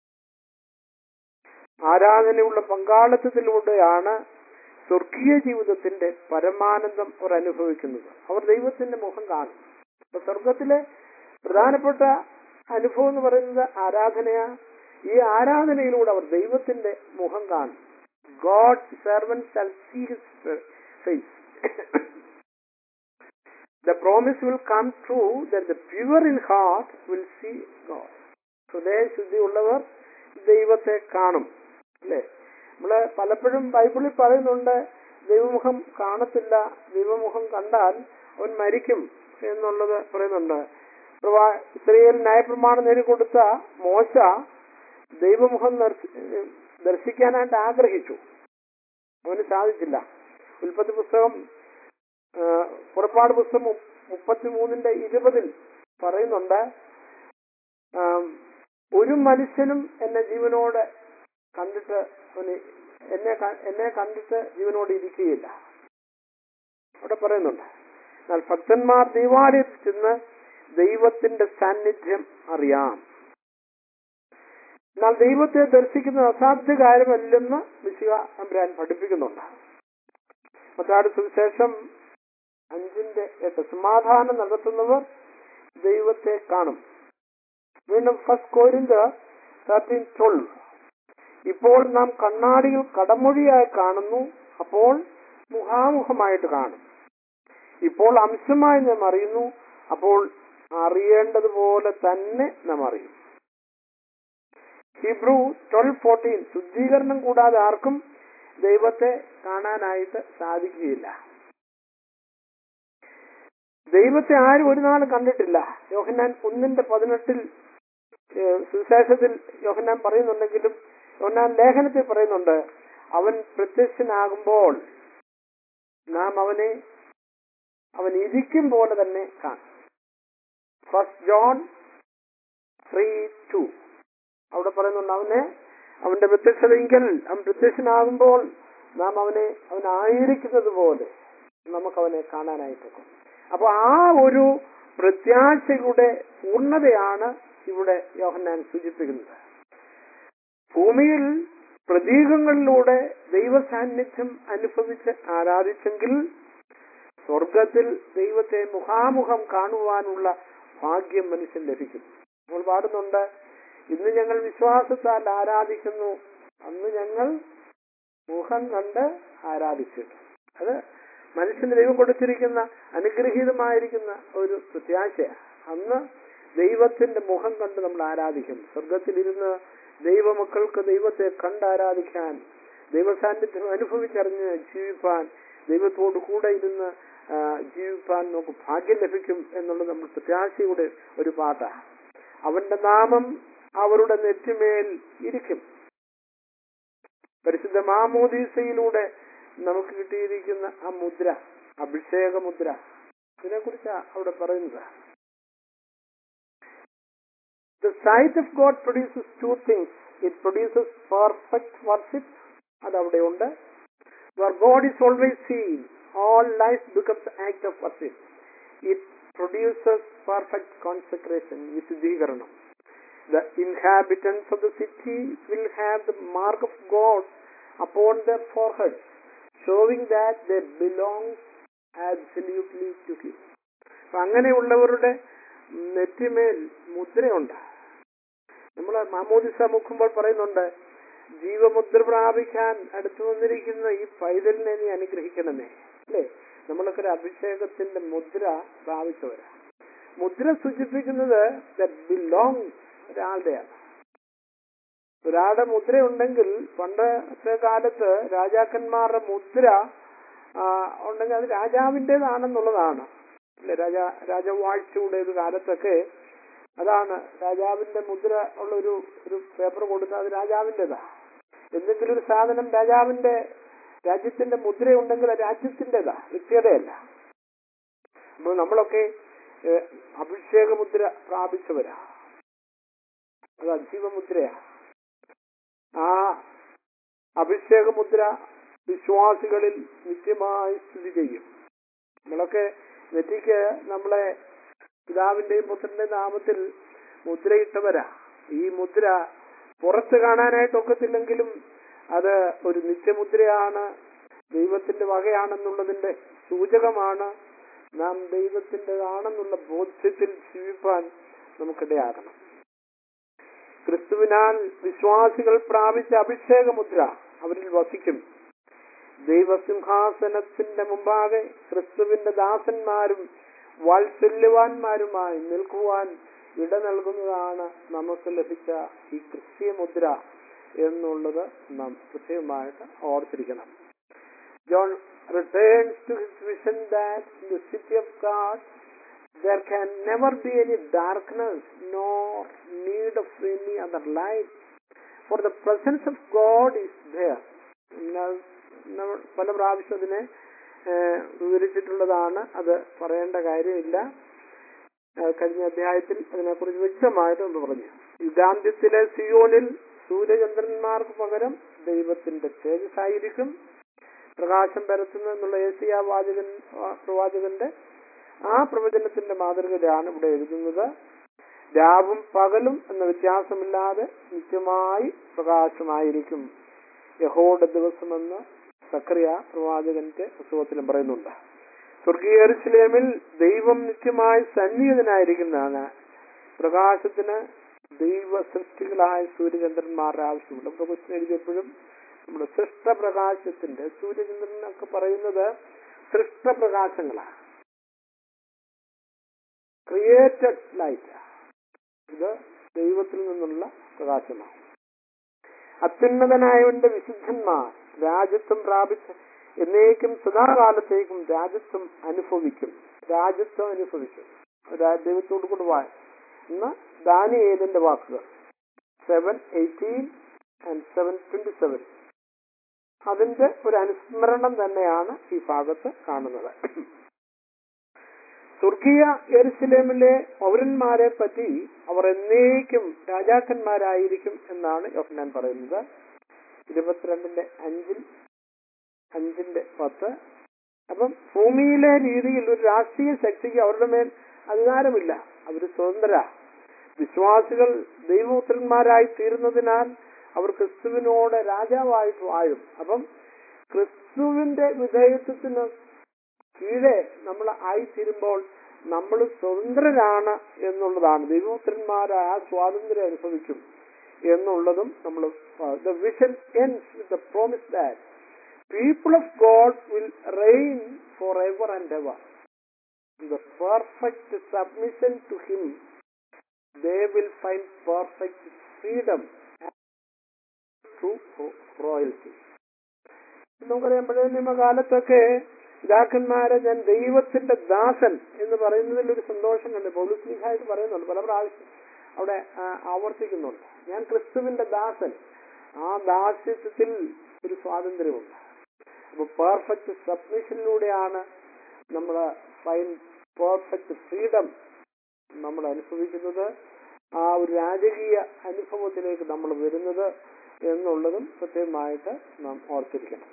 ആരാധനയുള്ള പങ്കാളിത്തത്തിലൂടെയാണ് സ്വർഗീയ ജീവിതത്തിന്റെ പരമാനന്ദം അവർ അനുഭവിക്കുന്നത് അവർ ദൈവത്തിന്റെ മുഖം കാണും അപ്പൊ സ്വർഗത്തിലെ പ്രധാനപ്പെട്ട അനുഭവം എന്ന് പറയുന്നത് ആരാധനയാ ഈ ആരാധനയിലൂടെ അവർ ദൈവത്തിന്റെ മുഖം കാണും God servant shall see his face the promise will come true that the pure in heart will see God. ഹൃദയശുദ്ധിയുള്ളവർ ദൈവത്തെ കാണും അല്ലേ നമ്മള് പലപ്പോഴും ബൈബിളിൽ പറയുന്നുണ്ട് ദൈവമുഖം കാണത്തില്ല ദൈവമുഖം കണ്ടാൽ അവൻ മരിക്കും എന്നുള്ളത് പറയുന്നുണ്ട് പ്രവാ ഇസ്രയേൽ ന്യായപ്രമാണം നേടിക്കൊടുത്ത മോശ ദൈവമുഖം ദർശിക്കാനായിട്ട് ആഗ്രഹിച്ചു അവന് സാധിച്ചില്ല ഉൽപ്പത്തി പുസ്തകം പുറപ്പാട് പുസ്തകം മുപ്പത്തിമൂന്നിന്റെ ഇരുപതിൽ പറയുന്നുണ്ട് ഒരു മനുഷ്യനും എന്നെ ജീവനോട് കണ്ടിട്ട് അവന് എന്നെ എന്നെ കണ്ടിട്ട് ജീവനോട് ഇരിക്കുകയില്ല അവിടെ പറയുന്നുണ്ട് എന്നാൽ ഭക്തന്മാർ ദൈവാലയത്തിൽ ചെന്ന് ദൈവത്തിന്റെ സാന്നിധ്യം അറിയാം എന്നാൽ ദൈവത്തെ ദർശിക്കുന്നത് അസാധ്യ കാര്യമല്ലെന്ന് വിശുക അമ്പരാൻ പഠിപ്പിക്കുന്നുണ്ട് മത്താട് സുവിശേഷം അഞ്ചിന്റെ എട്ട് സമാധാനം നടത്തുന്നവർ ദൈവത്തെ കാണും വീണ്ടും ഫസ്റ്റ് കോരിന്ത് തേർട്ടീൻ ട്വൽവ് ഇപ്പോൾ നാം കണ്ണാടിയിൽ കടമൊഴിയായി കാണുന്നു അപ്പോൾ മുഖാമുഖമായിട്ട് കാണും ഇപ്പോൾ അംശമായി നാം അറിയുന്നു അപ്പോൾ അറിയേണ്ടതുപോലെ തന്നെ നാം അറിയും ഹിബ്രു ട്വൽവ് ഫോർട്ടീൻ ശുദ്ധീകരണം കൂടാതെ ആർക്കും ദൈവത്തെ കാണാനായിട്ട് സാധിക്കുകയില്ല ദൈവത്തെ ആരും ഒരു നാൾ കണ്ടിട്ടില്ല യോഹന്നാൻ ഒന്നിന്റെ പതിനെട്ടിൽ ഏഹ്, സുവിശേഷത്തിൽ യോഹന്നാൻ പറയുന്നുണ്ടെങ്കിലും യോഹന്നാൻ ലേഖനത്തിൽ പറയുന്നുണ്ട് അവൻ പ്രത്യക്ഷനാകുമ്പോൾ നാം അവനെ അവൻ ഇരിക്കും പോലെ തന്നെ കാണും ഫസ്റ്റ് ജോൺ ത്രീ ടു അവിടെ പറയുന്നുണ്ട് അവനെ അവന്റെ പ്രത്യക്ഷതയെങ്കിൽ അവൻ പ്രത്യക്ഷനാകുമ്പോൾ നാം അവനെ അവനായിരിക്കുന്നത് പോലെ നമുക്ക് അവനെ കാണാനായിട്ടൊക്കും അപ്പൊ ആ ഒരു പ്രത്യാശയുടെ പൂർണ്ണതയാണ് ഇവിടെ യോഹന്നാൻ സൂചിപ്പിക്കുന്നത് ഭൂമിയിൽ പ്രതീകങ്ങളിലൂടെ ദൈവ സാന്നിധ്യം അനുഭവിച്ച് ആരാധിച്ചെങ്കിൽ സ്വർഗത്തിൽ ദൈവത്തെ മുഖാമുഖം കാണുവാനുള്ള ഭാഗ്യം മനുഷ്യൻ ലഭിക്കും നമ്മൾ പാടുന്നുണ്ട് ഇന്ന് ഞങ്ങൾ വിശ്വാസത്താൽ ആരാധിക്കുന്നു അന്ന് ഞങ്ങൾ മുഖം കണ്ട് ആരാധിച്ചു അത് മനുഷ്യന് ദൈവം കൊടുത്തിരിക്കുന്ന അനുഗ്രഹീതമായിരിക്കുന്ന ഒരു പ്രത്യാശയാണ് അന്ന് ദൈവത്തിന്റെ മുഖം കണ്ട് നമ്മൾ ആരാധിക്കും സ്വർഗത്തിലിരുന്ന് ദൈവമക്കൾക്ക് ദൈവത്തെ കണ്ട് ആരാധിക്കാൻ ദൈവസാന്നിധ്യം അനുഭവിച്ചറിഞ്ഞ് ജീവിപ്പാൻ ദൈവത്തോട് കൂടെ ഇരുന്ന് ആ, ജീവിപ്പാൻ നമുക്ക് ഭാഗ്യം ലഭിക്കും എന്നുള്ളത് നമ്മൾ പ്രത്യാശയുടെ ഒരു പാട്ടാണ് അവന്റെ നാമം അവരുടെ നെറ്റിമേൽ ഇരിക്കും പരിശുദ്ധ മാമോദീസയിലൂടെ നമുക്ക് കിട്ടിയിരിക്കുന്ന ആ മുദ്ര അഭിഷേക മുദ്ര ഇതിനെ കുറിച്ചാണ് അവിടെ പറയുന്നത് The sight of God produces two things. It produces perfect worship, അത് അവിടെയുണ്ട് where God is always seen, all life becomes an act of worship. It produces perfect consecration, വിശുദ്ധീകരണം. The inhabitants of the city will have the mark of God upon their foreheads, showing that they belong absolutely to Him. അപ്പൊ അങ്ങനെയുള്ളവരുടെ നെറ്റിമേൽ മുദ്രയുണ്ട് നമ്മൾ മാമോദിസ മുക്കുമ്പോൾ പറയുന്നുണ്ട് ജീവമുദ്ര പ്രാപിക്കാൻ അടുത്തു വന്നിരിക്കുന്ന ഈ പൈതലിനെ നീ അനുഗ്രഹിക്കണമേ അല്ലേ നമ്മളൊക്കെ ഒരു അഭിഷേകത്തിന്റെ മുദ്ര പ്രാപിച്ചവരാ മുദ്ര സൂചിപ്പിക്കുന്നത് ബിലോങ് ഒരാളുടെയാണ് ഒരാളുടെ മുദ്ര ഉണ്ടെങ്കിൽ പണ്ടത്തെ കാലത്ത് രാജാക്കന്മാരുടെ മുദ്ര ആ, ഉണ്ടെങ്കിൽ അത് രാജാവിൻ്റെതാണെന്നുള്ളതാണ് അല്ലെ രാജ രാജവാഴ്ചയുടെ ഒരു കാലത്തൊക്കെ അതാണ് രാജാവിന്റെ മുദ്ര ഉള്ള ഒരു ഒരു പേപ്പർ കൊടുത്താൽ അത് രാജാവിൻ്റെതാ എന്തെങ്കിലും ഒരു സാധനം രാജാവിന്റെ രാജ്യത്തിന്റെ മുദ്ര ഉണ്ടെങ്കിൽ അത് രാജ്യത്തിൻ്റെതാ വ്യക്തിയുടെയല്ല അപ്പോൾ നമ്മളൊക്കെ ഏഹ്, അഭിഷേക മുദ്ര പ്രാപിച്ചവരാ അത് അജീവമുദ്രയാ ആ അഭിഷേക മുദ്ര വിശ്വാസികളിൽ നിത്യമായി സ്ഥിതി ചെയ്യും നമ്മളൊക്കെ നെറ്റിക്ക് നമ്മളെ പിതാവിന്റെയും പുത്രന്റെയും നാമത്തിൽ മുദ്രയിട്ടവരാ ഈ മുദ്ര പുറത്ത് കാണാനായിട്ട് ഒക്കത്തില്ലെങ്കിലും അത് ഒരു നിത്യമുദ്രയാണ് ദൈവത്തിന്റെ വകയാണെന്നുള്ളതിന്റെ സൂചകമാണ് നാം ദൈവത്തിൻ്റെതാണെന്നുള്ള ബോധ്യത്തിൽ ജീവിപ്പാൻ നമുക്കിടയാകണം ക്രിസ്തുവിനാൽ വിശ്വാസികൾ പ്രാപിച്ച അഭിഷേക മുദ്ര അവരിൽ വസിക്കും ദൈവസിംഹാസനത്തിന്റെ മുമ്പാകെ ക്രിസ്തുവിന്റെ ദാസന്മാരും വാത്സല്യവാന്മാരുമായി നിൽക്കുവാൻ ഇട നൽകുന്നതാണ് നമുക്ക് ലഭിച്ച ഈ ക്രിസ്തീയ മുദ്ര എന്നുള്ളത് നാം കൃത്യമായിട്ട് ഓർത്തിരിക്കണം John returns to his vision that in the city of God there can never be any darkness nor need of any other light for the presence of God is there എന്നാൽ നമ്മൾ പല പ്രാവശ്യം അതിനെ ഏഹ്, വിവരിച്ചിട്ടുള്ളതാണ് അത് പറയേണ്ട കാര്യമില്ല ഏഹ്, കഴിഞ്ഞ അധ്യായത്തിൽ അതിനെക്കുറിച്ച് വ്യക്തമായിട്ട് ഒന്ന് പറഞ്ഞു യുഗാന്ത്യത്തിലെ സിയോനിൽ സൂര്യചന്ദ്രന്മാർക്ക് പകരം ദൈവത്തിന്റെ തേജസ്സായിരിക്കും പ്രകാശം പരത്തുന്നു എന്നുള്ള ഏസിയ വാചകൻ ആ, പ്രവാചകന്റെ ആ പ്രവചനത്തിന്റെ മാതൃകയിലാണ് ഇവിടെ എഴുതുന്നത് രാവും പകലും എന്ന വ്യത്യാസമില്ലാതെ നിത്യമായി പ്രകാശമായിരിക്കും യഹോയുടെ ദിവസമെന്ന് സക്രിയ പ്രവാചകന്റെ പുസ്തകത്തിലും പറയുന്നുണ്ട് സ്വർഗീയ യെരൂശലേമിൽ ദൈവം നിത്യമായി സന്നിഹിതനായിരിക്കുന്നതാണ് പ്രകാശത്തിന് ദൈവ സൃഷ്ടികളായ സൂര്യചന്ദ്രന്മാരുടെ ആവശ്യമുണ്ട് നമ്മുടെ ക്വസ്റ്റ്യൻ എഴുതിയപ്പോഴും നമ്മുടെ സൃഷ്ടപ്രകാശത്തിന്റെ സൂര്യചന്ദ്രനൊക്കെ പറയുന്നത് സൃഷ്ടപ്രകാശങ്ങളാണ് ക്രിയേറ്റഡ് ലൈറ്റ് ഇത് ദൈവത്തിൽ നിന്നുള്ള പ്രകാശമാണ് അത്യുന്നതനായവന്റെ വിശുദ്ധന്മാർ രാജ്യത്വം പ്രാപിച്ച് എന്നേക്കും സദാകാലത്തേക്കും രാജ്യത്വം അനുഭവിക്കും രാജ്യത്വം അനുഭവിക്കും രാ- ദൈവത്തോട് കൂടെ വാ ഇന്ന് ദാനിയേലിന്റെ വാക്കുകൾ seven eighteen and seven twenty seven അതിന്റെ ഒരു അനുസ്മരണം തന്നെയാണ് ഈ ഭാഗത്ത് കാണുന്നത് സ്വർഗീയ എരുസലേമിലെ പൗരന്മാരെ പറ്റി അവർ എന്നേക്കും രാജാക്കന്മാരായിരിക്കും എന്നാണ് യോഹന്നാൻ പറയുന്നത് ഇരുപത്തിരണ്ടിന്റെ അഞ്ചിൽ അഞ്ചിന്റെ പത്ത് അപ്പം ഭൂമിയിലെ രീതിയിൽ ഒരു രാഷ്ട്രീയ ശക്തിക്ക് അവരുടെ മേൽ അധികാരമില്ല അവർ സ്വതന്ത്ര വിശ്വാസികൾ ദൈവപുത്രന്മാരായി തീരുന്നതിനാൽ അവർ ക്രിസ്തുവിനോട് രാജാവായിട്ട് വാഴും അപ്പം ക്രിസ്തുവിന്റെ വിധേയത്വത്തിന് കീഴെ നമ്മൾ ആയിത്തീരുമ്പോൾ നമ്മൾ സ്വതന്ത്രരാണ് എന്നുള്ളതാണ് ദൈവപുത്രന്മാരായ ആ സ്വാതന്ത്ര്യം അനുഭവിക്കും എന്നുള്ളതും നമ്മൾ the vision ends with the promise that people of God will reign for ever and ever the perfect submission to him they will find perfect freedom to royalty നമുക്കറിയാം പഴയ നിയമകാലത്തൊക്കെ പിതാക്കന്മാരെ ഞാൻ ദൈവത്തിന്റെ ദാസൻ എന്ന് പറയുന്നതിൽ ഒരു സന്തോഷം കണ്ട് പൗലുസ്ലിഹായിട്ട് പറയുന്നുണ്ട് പല പ്രാവശ്യം അവിടെ ആ, ആവർത്തിക്കുന്നുണ്ട് ഞാൻ ക്രിസ്തുവിന്റെ ദാസൻ ആ ദാസ്യത്വത്തിൽ ഒരു സ്വാതന്ത്ര്യമുണ്ട് അപ്പൊ പെർഫെക്റ്റ് സബ്മിഷനിലൂടെയാണ് നമ്മൾ ഫൈൻ പെർഫെക്റ്റ് ഫ്രീഡം നമ്മൾ അനുഭവിക്കുന്നത് ആ ഒരു രാജകീയ അനുഭവത്തിലേക്ക് നമ്മൾ വരുന്നത് എന്നുള്ളതും പ്രത്യേകമായിട്ട് നാം ഓർത്തിരിക്കണം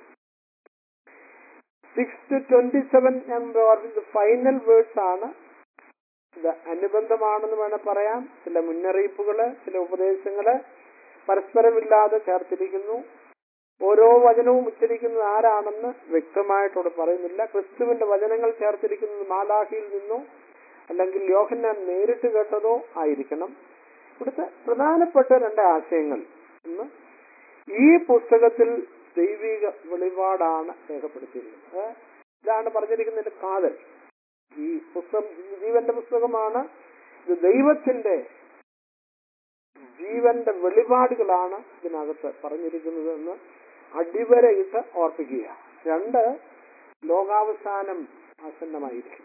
സിക്സ് ടു ട്വന്റി സെവൻ ഞാൻ ഓർമ്മിച്ച ഫൈനൽ വേർഡ്സ് ആണ് ഇത് അനുബന്ധമാണെന്ന് വേണം പറയാം ചില മുന്നറിയിപ്പുകള് ചില ഉപദേശങ്ങള് പരസ്പരമില്ലാതെ ചേർത്തിരിക്കുന്നു ഓരോ വചനവും ഉച്ചരിക്കുന്നത് ആരാണെന്ന് വ്യക്തമായിട്ടോട് പറയുന്നില്ല ക്രിസ്തുവിന്റെ വചനങ്ങൾ ചേർത്തിരിക്കുന്നത് മാലാഹിയിൽ നിന്നോ അല്ലെങ്കിൽ യോഹന്നാൻ നേരിട്ട് കേട്ടതോ ആയിരിക്കണം ഇവിടുത്തെ പ്രധാനപ്പെട്ട രണ്ട് ആശയങ്ങൾ ഒന്ന് ഈ പുസ്തകത്തിൽ ദൈവിക വെളിപാടാണ് രേഖപ്പെടുത്തിയിരിക്കുന്നത് ഇതാണ് പറഞ്ഞിരിക്കുന്നതിന്റെ കാതൽ ഈ പുസ്തകം ജീവന്റെ പുസ്തകമാണ് ഇത് ദൈവത്തിന്റെ ജീവന്റെ വെളിപാടുകളാണ് ഇതിനകത്ത് പറഞ്ഞിരിക്കുന്നത് എന്ന് അടിവരയിട്ട് ഓർപ്പിക്കുക രണ്ട് ലോകാവസാനം ആസന്നമായിരിക്കുന്നു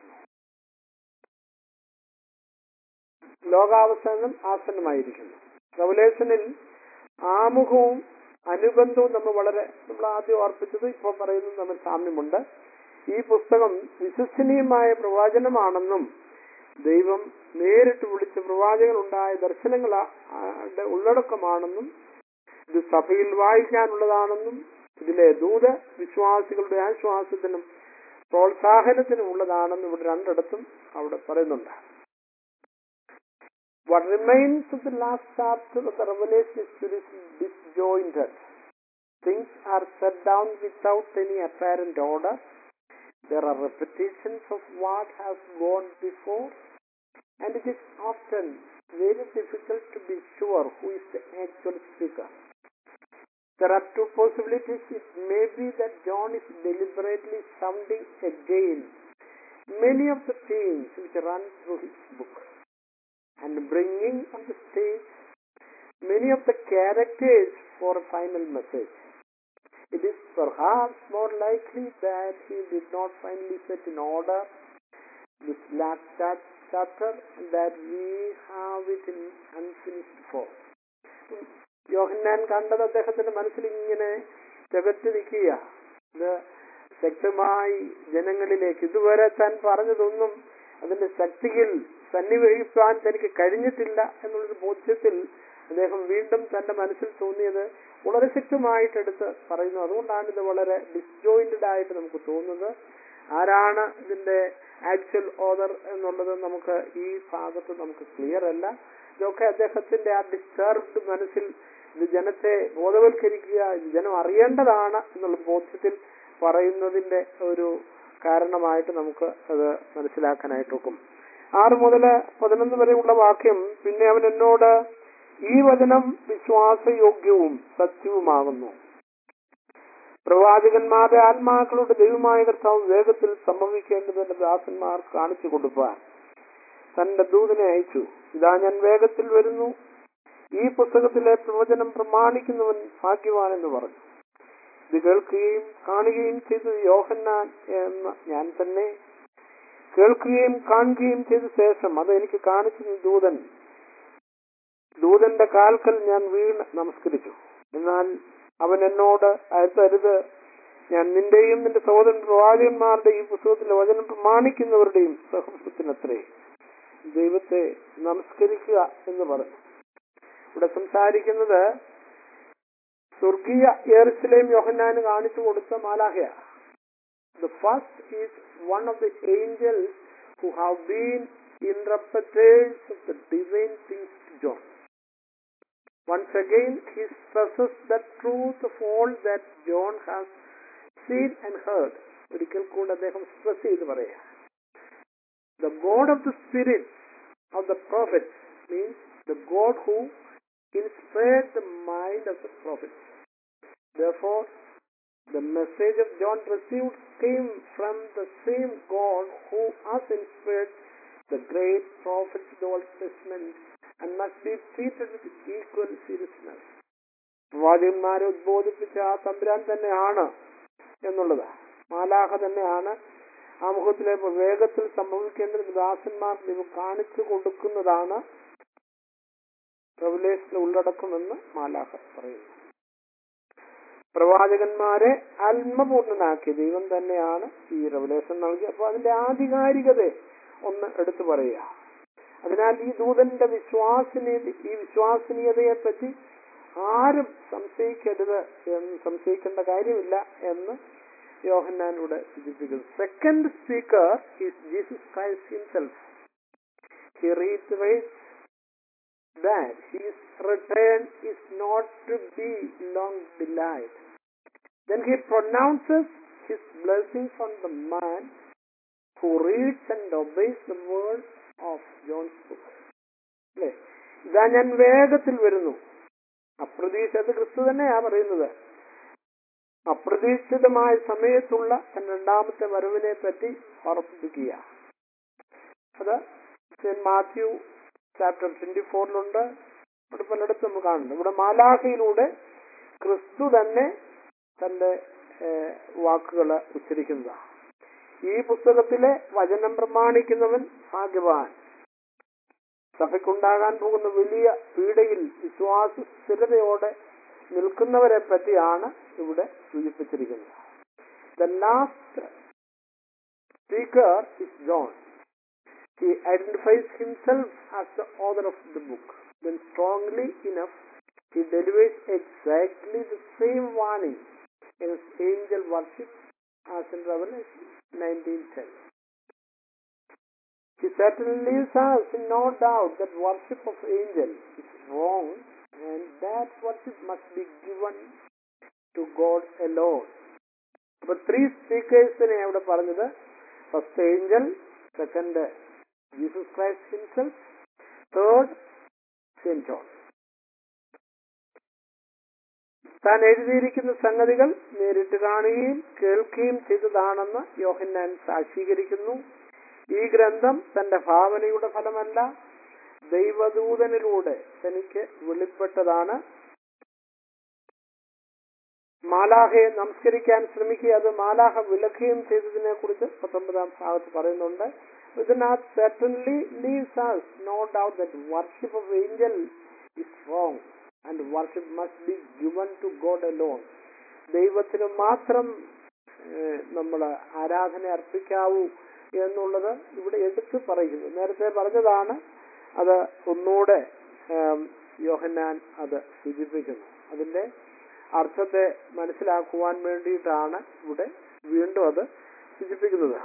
ലോകാവസാനം ആസന്നമായിരിക്കുന്നു റവലേഷനിൽ ആമുഖവും അനുബന്ധവും നമ്മൾ വളരെ നമ്മൾ ആദ്യം ഓർപ്പിച്ചത് ഇപ്പോൾ പറയുന്നത് നമ്മൾ സാമ്യമുണ്ട് ഈ പുസ്തകം വിശ്വസനീയമായ പ്രവാചനമാണെന്നും ദൈവം നേരിട്ട് വിളിച്ച പ്രവാചകൻ ഉണ്ടായ ദർശനങ്ങളുടെ ഉള്ളടക്കമാണെന്നും ഇത് സഭയിൽ വായിക്കാനുള്ളതാണെന്നും ഇതിലെ ദൂത വിശ്വാസികളുടെ ആശ്വാസത്തിനും പ്രോത്സാഹനത്തിനും ഉള്ളതാണെന്നും ഇവിടെ രണ്ടിടത്തും അവിടെ പറയുന്നുണ്ട് What remains of the last chapter of the Revelation is curiously disjointed. Things are set down without any apparent order. There are repetitions of what has gone before, and it is often very difficult to be sure who is the actual speaker. There are two possibilities. It may be that John is deliberately sounding again many of the themes which run through his book and bringing on the stage many of the characters for a final message. It is perhaps more likely that he did not finally set in order this last chap- chapter and that we have it in unfinished form. യോഹന്നാൻ കണ്ടത് അദ്ദേഹത്തിന്റെ മനസ്സിൽ ഇങ്ങനെ തികച്ചു നിൽക്കുക ഇത് ശക്തമായി ജനങ്ങളിലേക്ക് ഇതുവരെ താൻ പറഞ്ഞതൊന്നും അതിന്റെ ശക്തിയിൽ സന്നിവേഹിക്കാൻ തനിക്ക് കഴിഞ്ഞിട്ടില്ല എന്നുള്ളൊരു ബോധ്യത്തിൽ അദ്ദേഹം വീണ്ടും തന്റെ മനസ്സിൽ തോന്നിയത് വളരെ ശക്തമായിട്ടെടുത്ത് പറയുന്നു അതുകൊണ്ടാണ് ഇത് വളരെ ഡിസ്ജോയിന്റഡ് ആയിട്ട് നമുക്ക് തോന്നുന്നത് ആരാണ് ഇതിന്റെ ആക്ച്വൽ ഓദർ എന്നുള്ളത് നമുക്ക് ഈ ഭാഗത്ത് നമുക്ക് ക്ലിയർ അല്ല ഇതൊക്കെ അദ്ദേഹത്തിന്റെ ആ ഡിസ്റ്റർബ്ഡ് മനസ്സിൽ ഇത് ജനത്തെ ബോധവൽക്കരിക്കുക ഇത് ജനം അറിയേണ്ടതാണ് എന്നുള്ള ബോധ്യത്തിൽ പറയുന്നതിന്റെ ഒരു കാരണമായിട്ട് നമുക്ക് അത് മനസ്സിലാക്കാനായിട്ടൊക്കും ആറ് മുതൽ പതിനൊന്ന് വരെയുള്ള വാക്യം പിന്നെ അവൻ എന്നോട് ഈ വചനം വിശ്വാസയോഗ്യവും സത്യവുമാകുന്നു പ്രവാചകന്മാരുടെ ആത്മാക്കളുടെ ദൈവമായ കർത്താവ് വേഗത്തിൽ സംഭവിക്കേണ്ടതിന്റെ ദാസന്മാർ കാണിച്ചു കൊടുപ്പാൻ തന്റെ ദൂതനെ അയച്ചു ഇതാ ഞാൻ വേഗത്തിൽ വരുന്നു ഈ പുസ്തകത്തിലെ പ്രവചനം പ്രമാണിക്കുന്നവൻ ഭാഗ്യവാൻ എന്ന് പറഞ്ഞു ഇത് കേൾക്കുകയും കാണുകയും ചെയ്തത് യോഹന്നാൻ എന്ന ഞാൻ തന്നെ കേൾക്കുകയും കാണുകയും ചെയ്ത ശേഷം അത് എനിക്ക് കാണിച്ചു ദൂതൻ ദൂതന്റെ കാൽക്കൽ ഞാൻ വീണ് നമസ്കരിച്ചു എന്നാൽ അവൻ എന്നോട് അയത്തരുത് ഞാൻ നിന്റെയും നിന്റെ സഹോദരൻ പ്രവാചകന്മാരുടെയും ഈ പുസ്തകത്തിലെ വചനം പ്രമാണിക്കുന്നവരുടെയും സഹോദരത്തിനത്രേ ദൈവത്തെ നമസ്കരിക്കുക എന്ന് പറഞ്ഞു ഇവിടെ സംസാരിക്കുന്നത് സ്വർഗീയ ഏർസിലെയും യോഹന്നാന് കാണിച്ചു കൊടുത്ത മാലാഹയ The first is one of the angels who have been interpreters of the divine things to John. Once again, he stresses the truth of all that John has seen and heard. ഒരിക്കൽ കൂടെ അദ്ദേഹം stress ചെയ്ത് പറയാം The God of the spirits of the prophets means the God who inspired the mind of the prophets. Therefore, the message of John received came from the same God who has inspired the great prophets of the Old Testament and must be treated with equal seriousness. പ്രവാചകന്മാരെ ഉദ്ബോധിപ്പിച്ച ആ തമ്പുരാൻ തന്നെയാണ് എന്നുള്ളത് മാലാഹ തന്നെയാണ് ആ മുഖത്തിലെ വേഗത്തിൽ സംഭവിക്കേണ്ട ദാസന്മാർ ദൈവം കാണിച്ചു കൊടുക്കുന്നതാണ് റവലേഷന്റെ ഉള്ളടക്കമെന്ന് മാലാഹ പറയുന്നു പ്രവാചകന്മാരെ ആത്മപൂർണനാക്കിയ ദൈവം തന്നെയാണ് ഈ റവലേഷൻ നൽകി അപ്പൊ അതിന്റെ ആധികാരികത ഒന്ന് എടുത്തു പറയുക അതിനാൽ ഈ ദൂതന്റെ വിശ്വാസനീയത ഈ വിശ്വാസനീയതയെ പറ്റി ആരും സംശയിക്കരുത് എന്ന് സംശയിക്കേണ്ട കാര്യമില്ല എന്ന് യോഹന്നാനോട് സൂചിപ്പിക്കുന്നു second speaker is Jesus Christ himself he reiterates that his return is not to be long delayed. Then he pronounces his blessings on the man who reads and obeys the words of John's book. അല്ലേ ഇതാ ഞാൻ വേഗത്തിൽ വരുന്നു അപ്രതീക്ഷിത ക്രിസ്തു തന്നെയാ പറയുന്നത് അപ്രതീക്ഷിതമായ സമയത്തുള്ള തന്റെ രണ്ടാമത്തെ വരവിനെ പറ്റി ഓർമ്മിപ്പിക്കുക അത് സെന്റ് മാത്യു ചാപ്റ്റർ ട്വന്റി ഫോറിലുണ്ട് ഇവിടെ പലയിടത്തും നമുക്ക് കാണുന്നു ഇവിടെ മാലാഖയിലൂടെ ക്രിസ്തു തന്നെ തന്റെ വാക്കുകൾ ഉച്ചരിക്കുന്നതാണ് ഈ പുസ്തകത്തിലെ വചനം പ്രമാണിക്കുന്നവൻ ഭാഗ്യവാൻ സഭയ്ക്കുണ്ടാകാൻ പോകുന്ന വലിയ പീഡയിൽ വിശ്വാസ സ്ഥിരതയോടെ നിൽക്കുന്നവരെ പറ്റിയാണ് ഇവിടെ സൂചിപ്പിച്ചിരിക്കുന്നത് the last speaker is John he identifies himself as the author of the book. Then strongly enough, he delivers exactly the same warning in his angel worship as in Revelation 19.10. He certainly leaves us in no doubt that worship of angels is wrong and that worship must be given to God alone. അപ്പൊ three സ്പീക്കേഴ്സിനെ അവിടെ പറഞ്ഞത് first angel second Jesus Christ himself third Saint John താൻ എഴുതിയിരിക്കുന്ന സംഗതികൾ നേരിട്ട് കാണുകയും കേൾക്കുകയും ചെയ്തതാണെന്ന് യോഹന്നാൻ സാക്ഷീകരിക്കുന്നു ഈ ഗ്രന്ഥം തന്റെ ഭാവനയുടെ ഫലമല്ല ദൈവദൂതനിലൂടെ തനിക്ക് വെളിപ്പെട്ടതാണ് മാലാഹയെ നമസ്കരിക്കാൻ ശ്രമിക്കുക അത് മാലാഹ വിലക്കുകയും ചെയ്തതിനെ കുറിച്ച് പത്തൊമ്പതാം ഭാഗത്ത് പറയുന്നുണ്ട് ഇതിനകത്ത് certainly leaves us no doubt that worship of angel is wrong and worship must be given to God alone. ദൈവത്തിന് മാത്രം നമ്മൾ ആരാധന അർപ്പിക്കാവൂ എന്നുള്ളത് ഇവിടെ എടുത്തു പറയുന്നു നേരത്തെ പറഞ്ഞതാണ് അത് ഒന്നുകൂടെ യോഹന്നാൻ അത് സൂചിപ്പിക്കുന്നു അതിന്റെ അർത്ഥത്തെ മനസ്സിലാക്കുവാൻ വേണ്ടിയിട്ടാണ് ഇവിടെ വീണ്ടും അത് സൂചിപ്പിക്കുന്നത്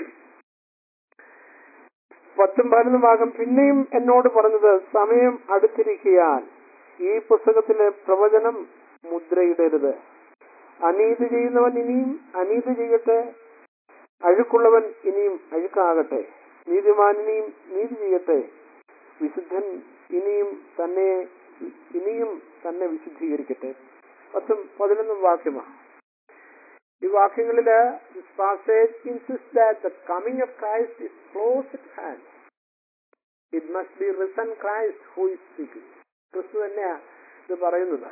പത്തും പതിനൊന്നും ഭാഗം പിന്നെയും എന്നോട് പറഞ്ഞത് സമയം അടുത്തിരിക്കാൻ ഈ പുസ്തകത്തിലെ പ്രവചനം മുദ്രയിടരുത് അനീതി ചെയ്യുന്നവൻ ഇനിയും അനീതി ചെയ്യട്ടെ അഴുക്കുള്ളവൻ ഇനിയും അഴുക്കാകട്ടെ നീതിമാൻ ഇനിയും നീതി ചെയ്യട്ടെ വിശുദ്ധൻ ഇനിയും തന്നെ ഇനിയും തന്നെ വിശുദ്ധീകരിക്കട്ടെ പത്തും പതിനൊന്നും വാക്യമാണ് ഈ വാക്യങ്ങളില് passage insist that the coming of Christ is close at hand it must be risen Christ who is speaking ക്രിസ്തു തന്നെയാ ഇത് പറയുന്നത്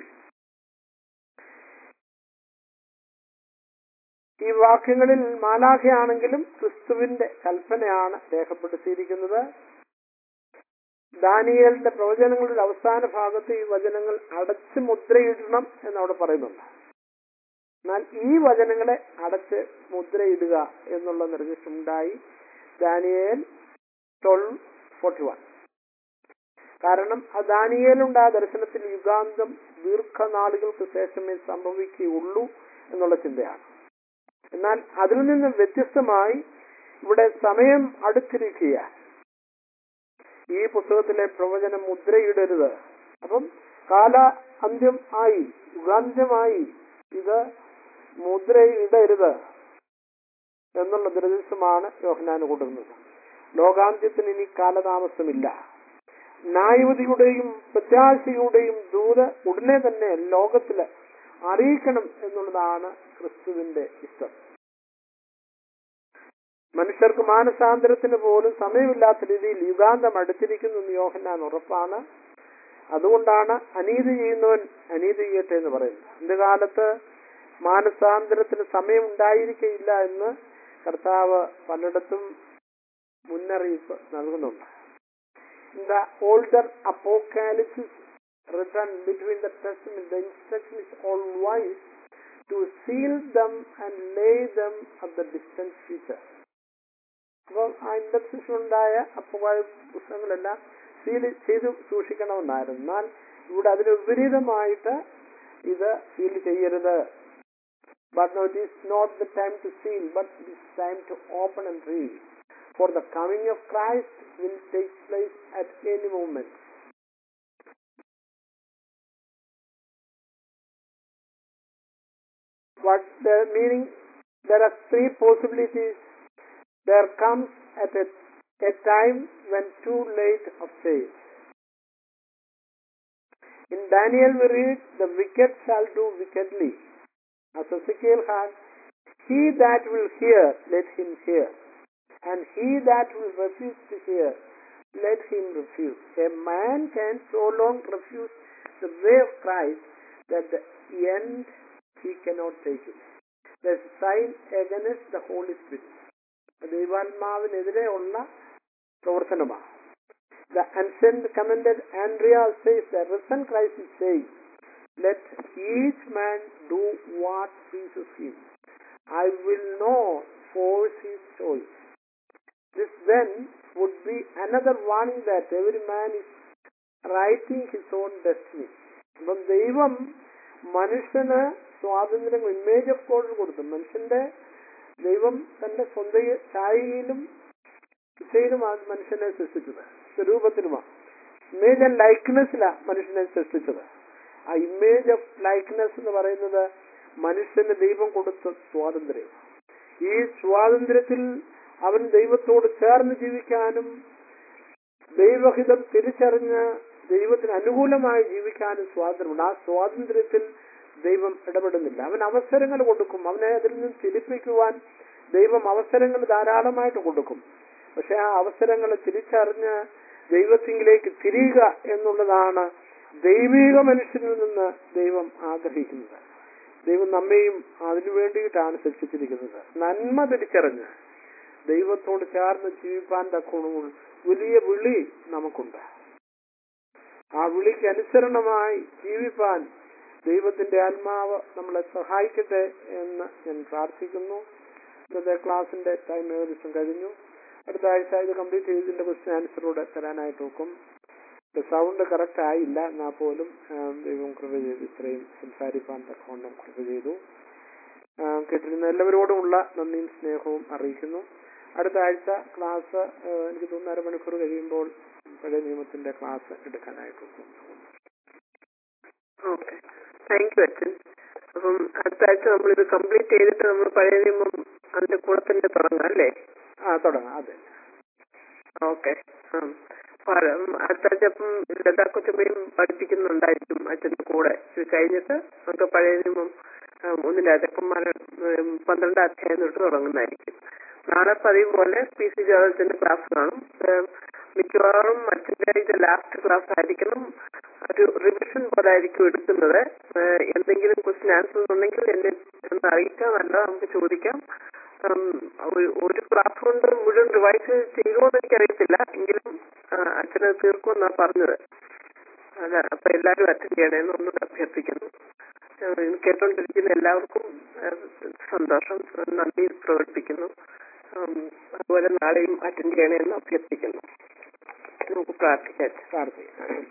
ഈ വാക്യങ്ങളിൽ മാലാഖയാണെങ്കിലും ക്രിസ്തുവിന്റെ കൽപ്പനയാണ് രേഖപ്പെടുത്തിയിരിക്കുന്നത് ദാനിയേലിന്റെ പ്രവചനങ്ങളുടെ അവസാന ഭാഗത്ത് ഈ വചനങ്ങൾ അടച്ച് മുദ്രയിടണം എന്നവിടെ പറയുന്നുണ്ട് എന്നാൽ ഈ വചനങ്ങളെ അടച്ച് മുദ്രയിടുക എന്നുള്ള നിർദ്ദേശമുണ്ടായി ദാനിയേൽ ട്വൽവ് ഫോർട്ടി വൺ കാരണം ആ ദാനിയേലുണ്ടായ ദർശനത്തിൽ യുഗാന്തം ദീർഘനാളുകൾക്ക് ശേഷമേ സംഭവിക്കുകയുള്ളൂ എന്നുള്ള ചിന്തയാണ് എന്നാൽ അതിൽ നിന്ന് വ്യത്യസ്തമായി ഇവിടെ സമയം അടുത്തിരിക്കുക ഈ പുസ്തകത്തിലെ പ്രവചനം മുദ്രയിടരുത് അപ്പം കാല അന്ത്യം ആയി യുഗാന്ത്യമായി ഇത് മുദ്രയിടരുത് എന്നുള്ള നിർദ്ദേശമാണ് യോഹനാന് കൊടുക്കുന്നത് ലോകാന്ത്യത്തിന് ഇനി കാലതാമസമില്ല ന്യായവതിയുടെയും പ്രത്യാശയുടെയും ദൂത് ഉടനെ തന്നെ ലോകത്തില് അറിയിക്കണം എന്നുള്ളതാണ് ക്രിസ്തുവിന്റെ ഇഷ്ടം മനുഷ്യർക്ക് മാനസാന്തരത്തിന് പോലും സമയമില്ലാത്ത രീതിയിൽ യുഗാന്തം അടുത്തിരിക്കുന്നു എന്ന് യോഹന്നാൻ ഉറപ്പാണ് അതുകൊണ്ടാണ് അനീതി ചെയ്യുന്നവൻ അനീതി ചെയ്യട്ടെ എന്ന് പറയുന്നത് അന്ത്യകാലത്ത് മാനസാന്തരത്തിന് സമയം ഉണ്ടായിരിക്കയില്ല എന്ന് കർത്താവ് പലയിടത്തും മുന്നറിയിപ്പ് നൽകുന്നുണ്ട് In the older apocalypse written between the testament, the instruction is always to seal them and lay them at the distant future. അപ്പം ആ ഇൻഡക്സിഷനുണ്ടായ അപ്പുവായ പുസ്തകങ്ങളെല്ലാം സീൽ ചെയ്ത് സൂക്ഷിക്കണമെന്നായിരുന്നു എന്നാൽ ഇവിടെ അതിന് വിപരീതമായിട്ട് ഇത് സീൽ ചെയ്യരുത് but no it is not the time to seal but it is time to open and read for the coming of Christ will take place at any moment. What the meaning? There are three possibilities. There comes at a, a time when too late of faith. In Daniel we read, the wicked shall do wickedly. As Ezekiel had, he that will hear, let him hear and he that will refuse to hear, let him refuse. A man can so long refuse the way of Christ that the end he cannot take it. The sign against the Holy Spirit. ദൈവാത്മാവിനെതിരെയുള്ള പ്രവർത്തനമാണ് The ancient commented Andrea says the risen Christ is saying, Let each man do what pleases him. I will not force his choice. This then would be another warning that every man is writing his own destiny. അപ്പം ദൈവം മനുഷ്യന് സ്വാതന്ത്ര്യം image of God കൊടുത്തു മനുഷ്യന്റെ ദൈവം തന്റെ സ്വന്തം ഛായയിലും ഇച്ഛയിലുമാണ് മനുഷ്യനെ സൃഷ്ടിച്ചത് സ്വരൂപത്തിലുമാണ് ഇമേജ് ആൻഡ് ലൈക്ക്നെസ്സിലാണ് മനുഷ്യനെ സൃഷ്ടിച്ചത് ആ ഇമേജ് ഓഫ് ലൈക്ക്നെസ് എന്ന് പറയുന്നത് മനുഷ്യന് ദൈവം കൊടുത്ത സ്വാതന്ത്ര്യം ഈ സ്വാതന്ത്ര്യത്തിൽ അവൻ ദൈവത്തോട് ചേർന്ന് ജീവിക്കാനും ദൈവഹിതം തിരിച്ചറിഞ്ഞ് ദൈവത്തിന് അനുകൂലമായി ജീവിക്കാനും സ്വാതന്ത്ര്യമുണ്ട് ആ സ്വാതന്ത്ര്യത്തിൽ ദൈവം ഇടപെടുന്നില്ല അവൻ അവസരങ്ങൾ കൊടുക്കും അവനെ അതിൽ നിന്ന് തിരിപ്പിക്കുവാൻ ദൈവം അവസരങ്ങൾ ധാരാളമായിട്ട് കൊടുക്കും പക്ഷെ ആ അവസരങ്ങൾ തിരിച്ചറിഞ്ഞ് ദൈവത്തിങ്കിലേക്ക് തിരിയുക എന്നുള്ളതാണ് ദൈവിക മനുഷ്യനിൽ നിന്ന് ദൈവം ആഗ്രഹിക്കുന്നത് ദൈവം നമ്മെയും അതിനു വേണ്ടിയിട്ടാണ് സൃഷ്ടിച്ചിരിക്കുന്നത് നന്മ തിരിച്ചറിഞ്ഞ് ദൈവത്തോട് ചേർന്ന് ജീവിപ്പാൻ തക്കോണമുള്ള വലിയ വിളി നമുക്കുണ്ട് ആ വിളിക്ക് അനുസരണമായി ജീവിപ്പാൻ ദൈവത്തിന്റെ ആത്മാവ് നമ്മളെ സഹായിക്കട്ടെ എന്ന് ഞാൻ പ്രാർത്ഥിക്കുന്നു ഇന്നത്തെ ക്ലാസിന്റെ ടൈം ഏകദേശം കഴിഞ്ഞു അടുത്ത ആഴ്ച ഇത് കംപ്ലീറ്റ് ചെയ്തതിന്റെ ക്വസ്റ്റ്യൻ ആൻസറോടെ തരാനായിട്ട് നോക്കും സൗണ്ട് കറക്റ്റ് ആയില്ല എന്നാൽ പോലും ദൈവം കൃപ ചെയ്ത് ഇത്രയും സംസാരിക്കാൻ തക്കവണ്ണം കൃപ ചെയ്തു കേട്ടിരുന്ന എല്ലാവരോടുമുള്ള നന്ദിയും സ്നേഹവും അറിയിക്കുന്നു അടുത്ത ആഴ്ച ക്ലാസ് എനിക്ക് തോന്നുന്നു അരമണിക്കൂർ കഴിയുമ്പോൾ പഴയ നിയമത്തിന്റെ ക്ലാസ് എടുക്കാനായിട്ട് ഓക്കെ താങ്ക് യു അച്ഛൻ അപ്പം അടുത്ത ആഴ്ച നമ്മളിത് കംപ്ലീറ്റ് ചെയ്തിട്ട് നമ്മൾ പഴയ നിയമം അതിന്റെ കൂടെ തന്നെ തുടങ്ങാം അല്ലേ ആ തുടങ്ങാം അതെ ഓക്കെ അടുത്ത ആഴ്ച അപ്പം ലതാ കൊച്ചുമ്മയും പഠിപ്പിക്കുന്നുണ്ടായിരിക്കും അച്ഛന്റെ കൂടെ ഇത് കഴിഞ്ഞിട്ട് നമുക്ക് പഴയ നിയമം ആ, ഒന്നിന്റെ രാജാക്കന്മാരെ ഉം, പന്ത്രണ്ടാം അധ്യായം തൊട്ട് തുടങ്ങുന്നതായിരിക്കും നാളെ പതിവ് പോലെ പി സി ജോർജിന്റെ ക്ലാസ് കാണും ഏം, മിക്കവാറും അച്ഛന്റെ ഇത് ലാസ്റ്റ് ക്ലാസ് ആയിരിക്കണം ഒരു റിവിഷൻ പോലെ ആയിരിക്കും എടുക്കുന്നത് ഏഹ്, എന്തെങ്കിലും ക്വസ്റ്റ്യൻ ആൻസേഴ്സ് ഉണ്ടെങ്കിൽ എന്നെ ഒന്ന് അറിയിക്കാം അല്ല നമുക്ക് ചോദിക്കാം ഉം, ഒരു- ഒരു ക്ലാസ് കൊണ്ട് മുഴുവൻ റിവൈസ് ചെയ്യുമോ എന്ന് എനിക്കറിയത്തില്ല എങ്കിലും ആ, അച്ഛന് തീർക്കുമെന്നാ പറഞ്ഞത് അല്ല അപ്പൊ എല്ലാവരും അറ്റൻഡ് ചെയ്യണമെന്ന് ഒന്നുകൂടെ അഭ്യർത്ഥിക്കുന്നു ഏഹ്, ഇത് കേട്ടോണ്ടിരിക്കുന്ന എല്ലാവർക്കും ഏഹ്, സന്തോഷം നന്ദി പ്രകടിപ്പിക്കുന്നു ഉം, അതുപോലെ നാളെയും അറ്റൻഡ് ചെയ്യണമെന്ന് അഭ്യർത്ഥിക്കുന്നു നമുക്ക് പ്രാർത്ഥിക്കാം പ്രാർത്ഥിക്കാം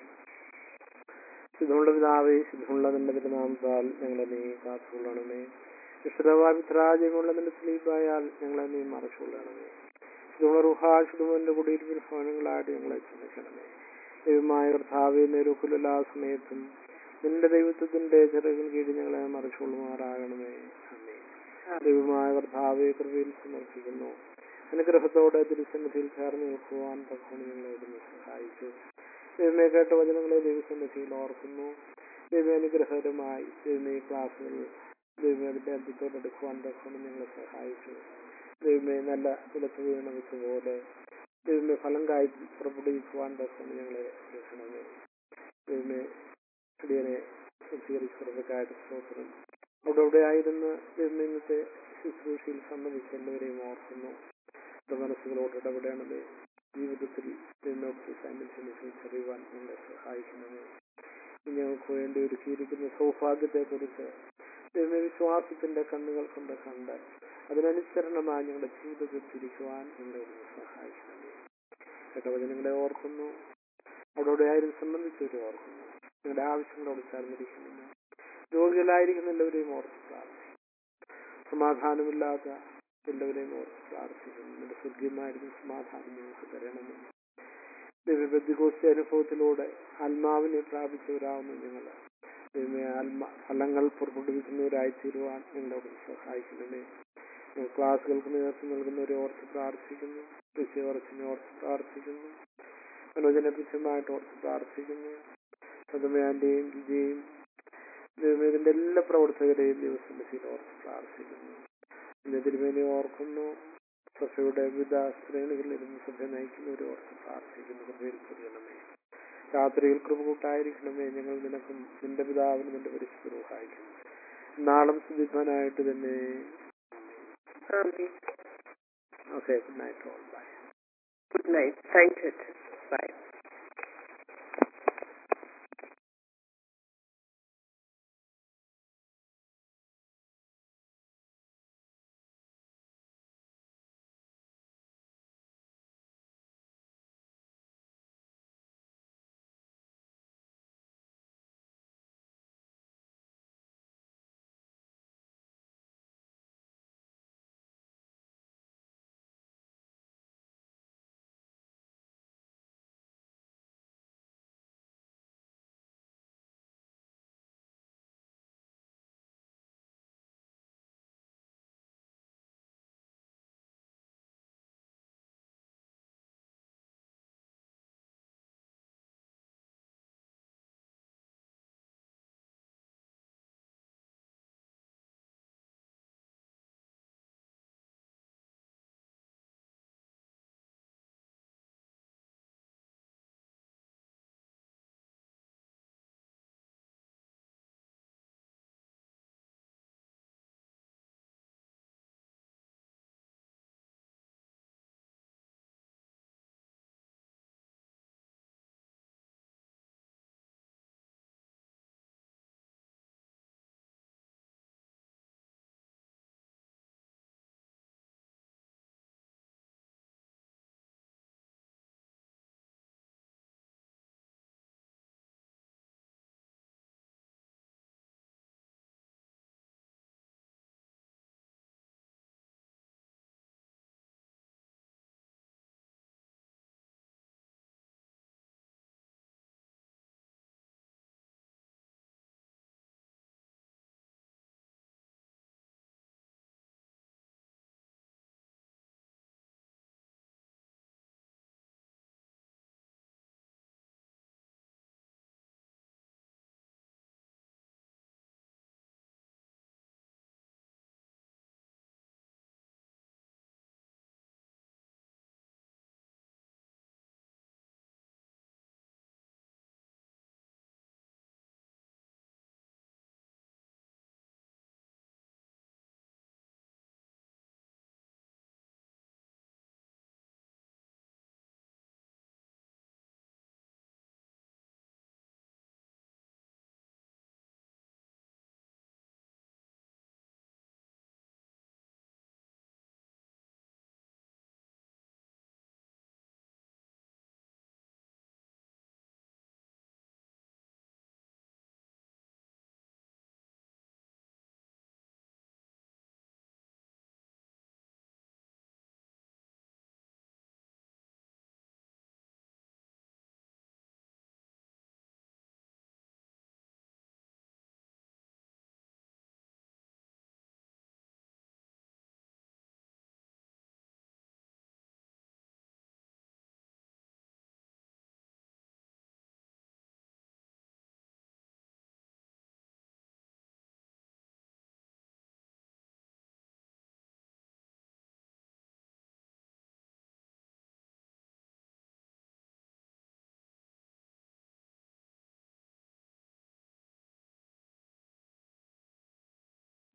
ശുദ്ധമുള്ള പിതാവേ ശുദ്ധമുള്ള നിന്റെ പെരുനാമത്താൽ ഞങ്ങളെ നീ കാത്തുകൊള്ളണമേ വിശുദ്ധമായ മിത്രാജയമുള്ള നിന്റെ സ്ലീപായാൽ ഞങ്ങളെ നീ മറച്ചുകൊള്ളണമേ ശുദ്ധമുള്ള റുഹാ ശുദ്ധമുള്ള കുടിയിരിപ്പിൽ ഭവനങ്ങളായിട്ട് ഞങ്ങളെ ക്ഷമിക്കണമേ ദൈവമായ കർത്താവെ നേരുക്കുള്ള സമയത്തും നിന്റെ ദൈവത്വത്തിന്റെ ചെറുകൾ കീഴിൽ ഞങ്ങളെ മറച്ചുകൊള്ളുമാറാകണമേ അമ്മേ ദൈവമായ കർത്താവെ കൃപയിൽ സമർപ്പിക്കുന്നു അനുഗ്രഹത്തോടെ തിരുസന്നിധിയിൽ ചേർന്ന് നിൽക്കുവാൻ തക്കോണം ഞങ്ങളെ ഇവിടുന്ന് സഹായിച്ചു ദൈവമേ കേട്ട വചനങ്ങളെ ദൈവസന്നിധിയിൽ ഓർക്കുന്നു ദൈവം അനുഗ്രഹകരമായി ദൈവമേ ഈ ക്ലാസ്സുകൾ ദൈവമേ അതിന്റെ അന്ത്യത്തോടെടുക്കുവാൻ തക്കോണം ഞങ്ങളെ സഹായിച്ചു ദൈവമേ നല്ല കുലത്ത് വീണ പോലെ ദൈവമേ ഫലം കായി പുറപ്പെടുവിക്കുവാൻ തക്കോണം ഞങ്ങളെ രക്ഷണമേ ദൈവമേ അടിയനെ സ്വീകരിച്ചവർക്കായിട്ട് സ്തോത്രം അവിടെ അവിടെ ആയിരുന്ന് ദൈവമേ ഇന്നത്തെ ശുശ്രൂഷയിൽ സംബന്ധിച്ച് എല്ലാവരെയും ഓർക്കുന്നു അവരുടെ മനസ്സുകളോട് ഇടപെടണമേ ജീവിതത്തിൽ നിന്നോട് സാന്നിധ്യം തിരിച്ചറിയുവാൻ ഞങ്ങളെ സഹായിക്കണമേ ഇനി ഞങ്ങൾക്ക് വേണ്ടി ഒരുക്കിയിരിക്കുന്ന സൗഭാഗ്യത്തെ കുറിച്ച് ദൈവമേ വിശ്വാസത്തിന്റെ കണ്ണുകൾ കൊണ്ട് കണ്ട് അതിനനുസരണമായി ഞങ്ങളുടെ ജീവിതത്തിൽ തിരിക്കുവാൻ ഞങ്ങളെ ഒന്ന് സഹായിക്കണമേ കേട്ടവചനങ്ങളെ ഓർക്കുന്നു അവിടെ ആരും സംബന്ധിച്ചവരെ ഓർക്കുന്നു ഞങ്ങളുടെ ആവശ്യങ്ങളോട് ചേർന്നിരിക്കുന്നു രോഗികളായിരിക്കുന്ന എല്ലാവരെയും ഓർത്ത് പ്രാർത്ഥിക്കും സമാധാനമില്ലാത്ത എല്ലാവരെയും ഓർത്ത് പ്രാർത്ഥിക്കുന്നു നിന്റെ സ്വർഗീയമായിരുന്ന സമാധാനം ഞങ്ങൾക്ക് തരണമേ ദിവ്യബദ്ധികോസ്തി അനുഭവത്തിലൂടെ ആത്മാവിനെ പ്രാപിച്ചവരാവുന്നു ഞങ്ങൾ ദൈവമേ ആത്മ ഫലങ്ങൾ പുറപ്പെടുവിക്കുന്നവരായി തീരുവാൻ ഞങ്ങളോട് സഹായിക്കണമേ ഞങ്ങൾ ക്ലാസ്സുകൾക്ക് നേതൃത്വം നൽകുന്നവരെ ഓർത്ത് പ്രാർത്ഥിക്കുന്നു വിഷയവർച്ചിനെ ഓർത്ത് പ്രാർത്ഥിക്കുന്നു മനോജനെ തുച്ഛമായിട്ട് ഓർത്ത് പ്രാർത്ഥിക്കുന്നു സതമയാന്റെയും വിജയും ദൈവമേ ഇതിന്റെ എല്ലാ പ്രവർത്തകരെയും ദിവസത്തിൽ ഓർത്ത് പ്രാർത്ഥിക്കുന്നു ഇന്ന് തിരുമേനി ഓർക്കുന്നു സഭയുടെ വിവിധ ശ്രേണികളിൽ ഇരുന്ന് സഭ നയിക്കുന്നവരെ ഓർത്ത് പ്രാർത്ഥിക്കുന്നു കൃപയിൽ പൊതിയണമേ രാത്രിയിൽ കൃപ കൂട്ടായിരിക്കണമേ ഞങ്ങൾ നിനക്കും നിന്റെ പിതാവിനും നിന്റെ പരിശുദ്ധ സഹായിക്കുന്നു നാളും സുദിഗ്ധനായിട്ട് തന്നെ okay good night all bye good night thank you by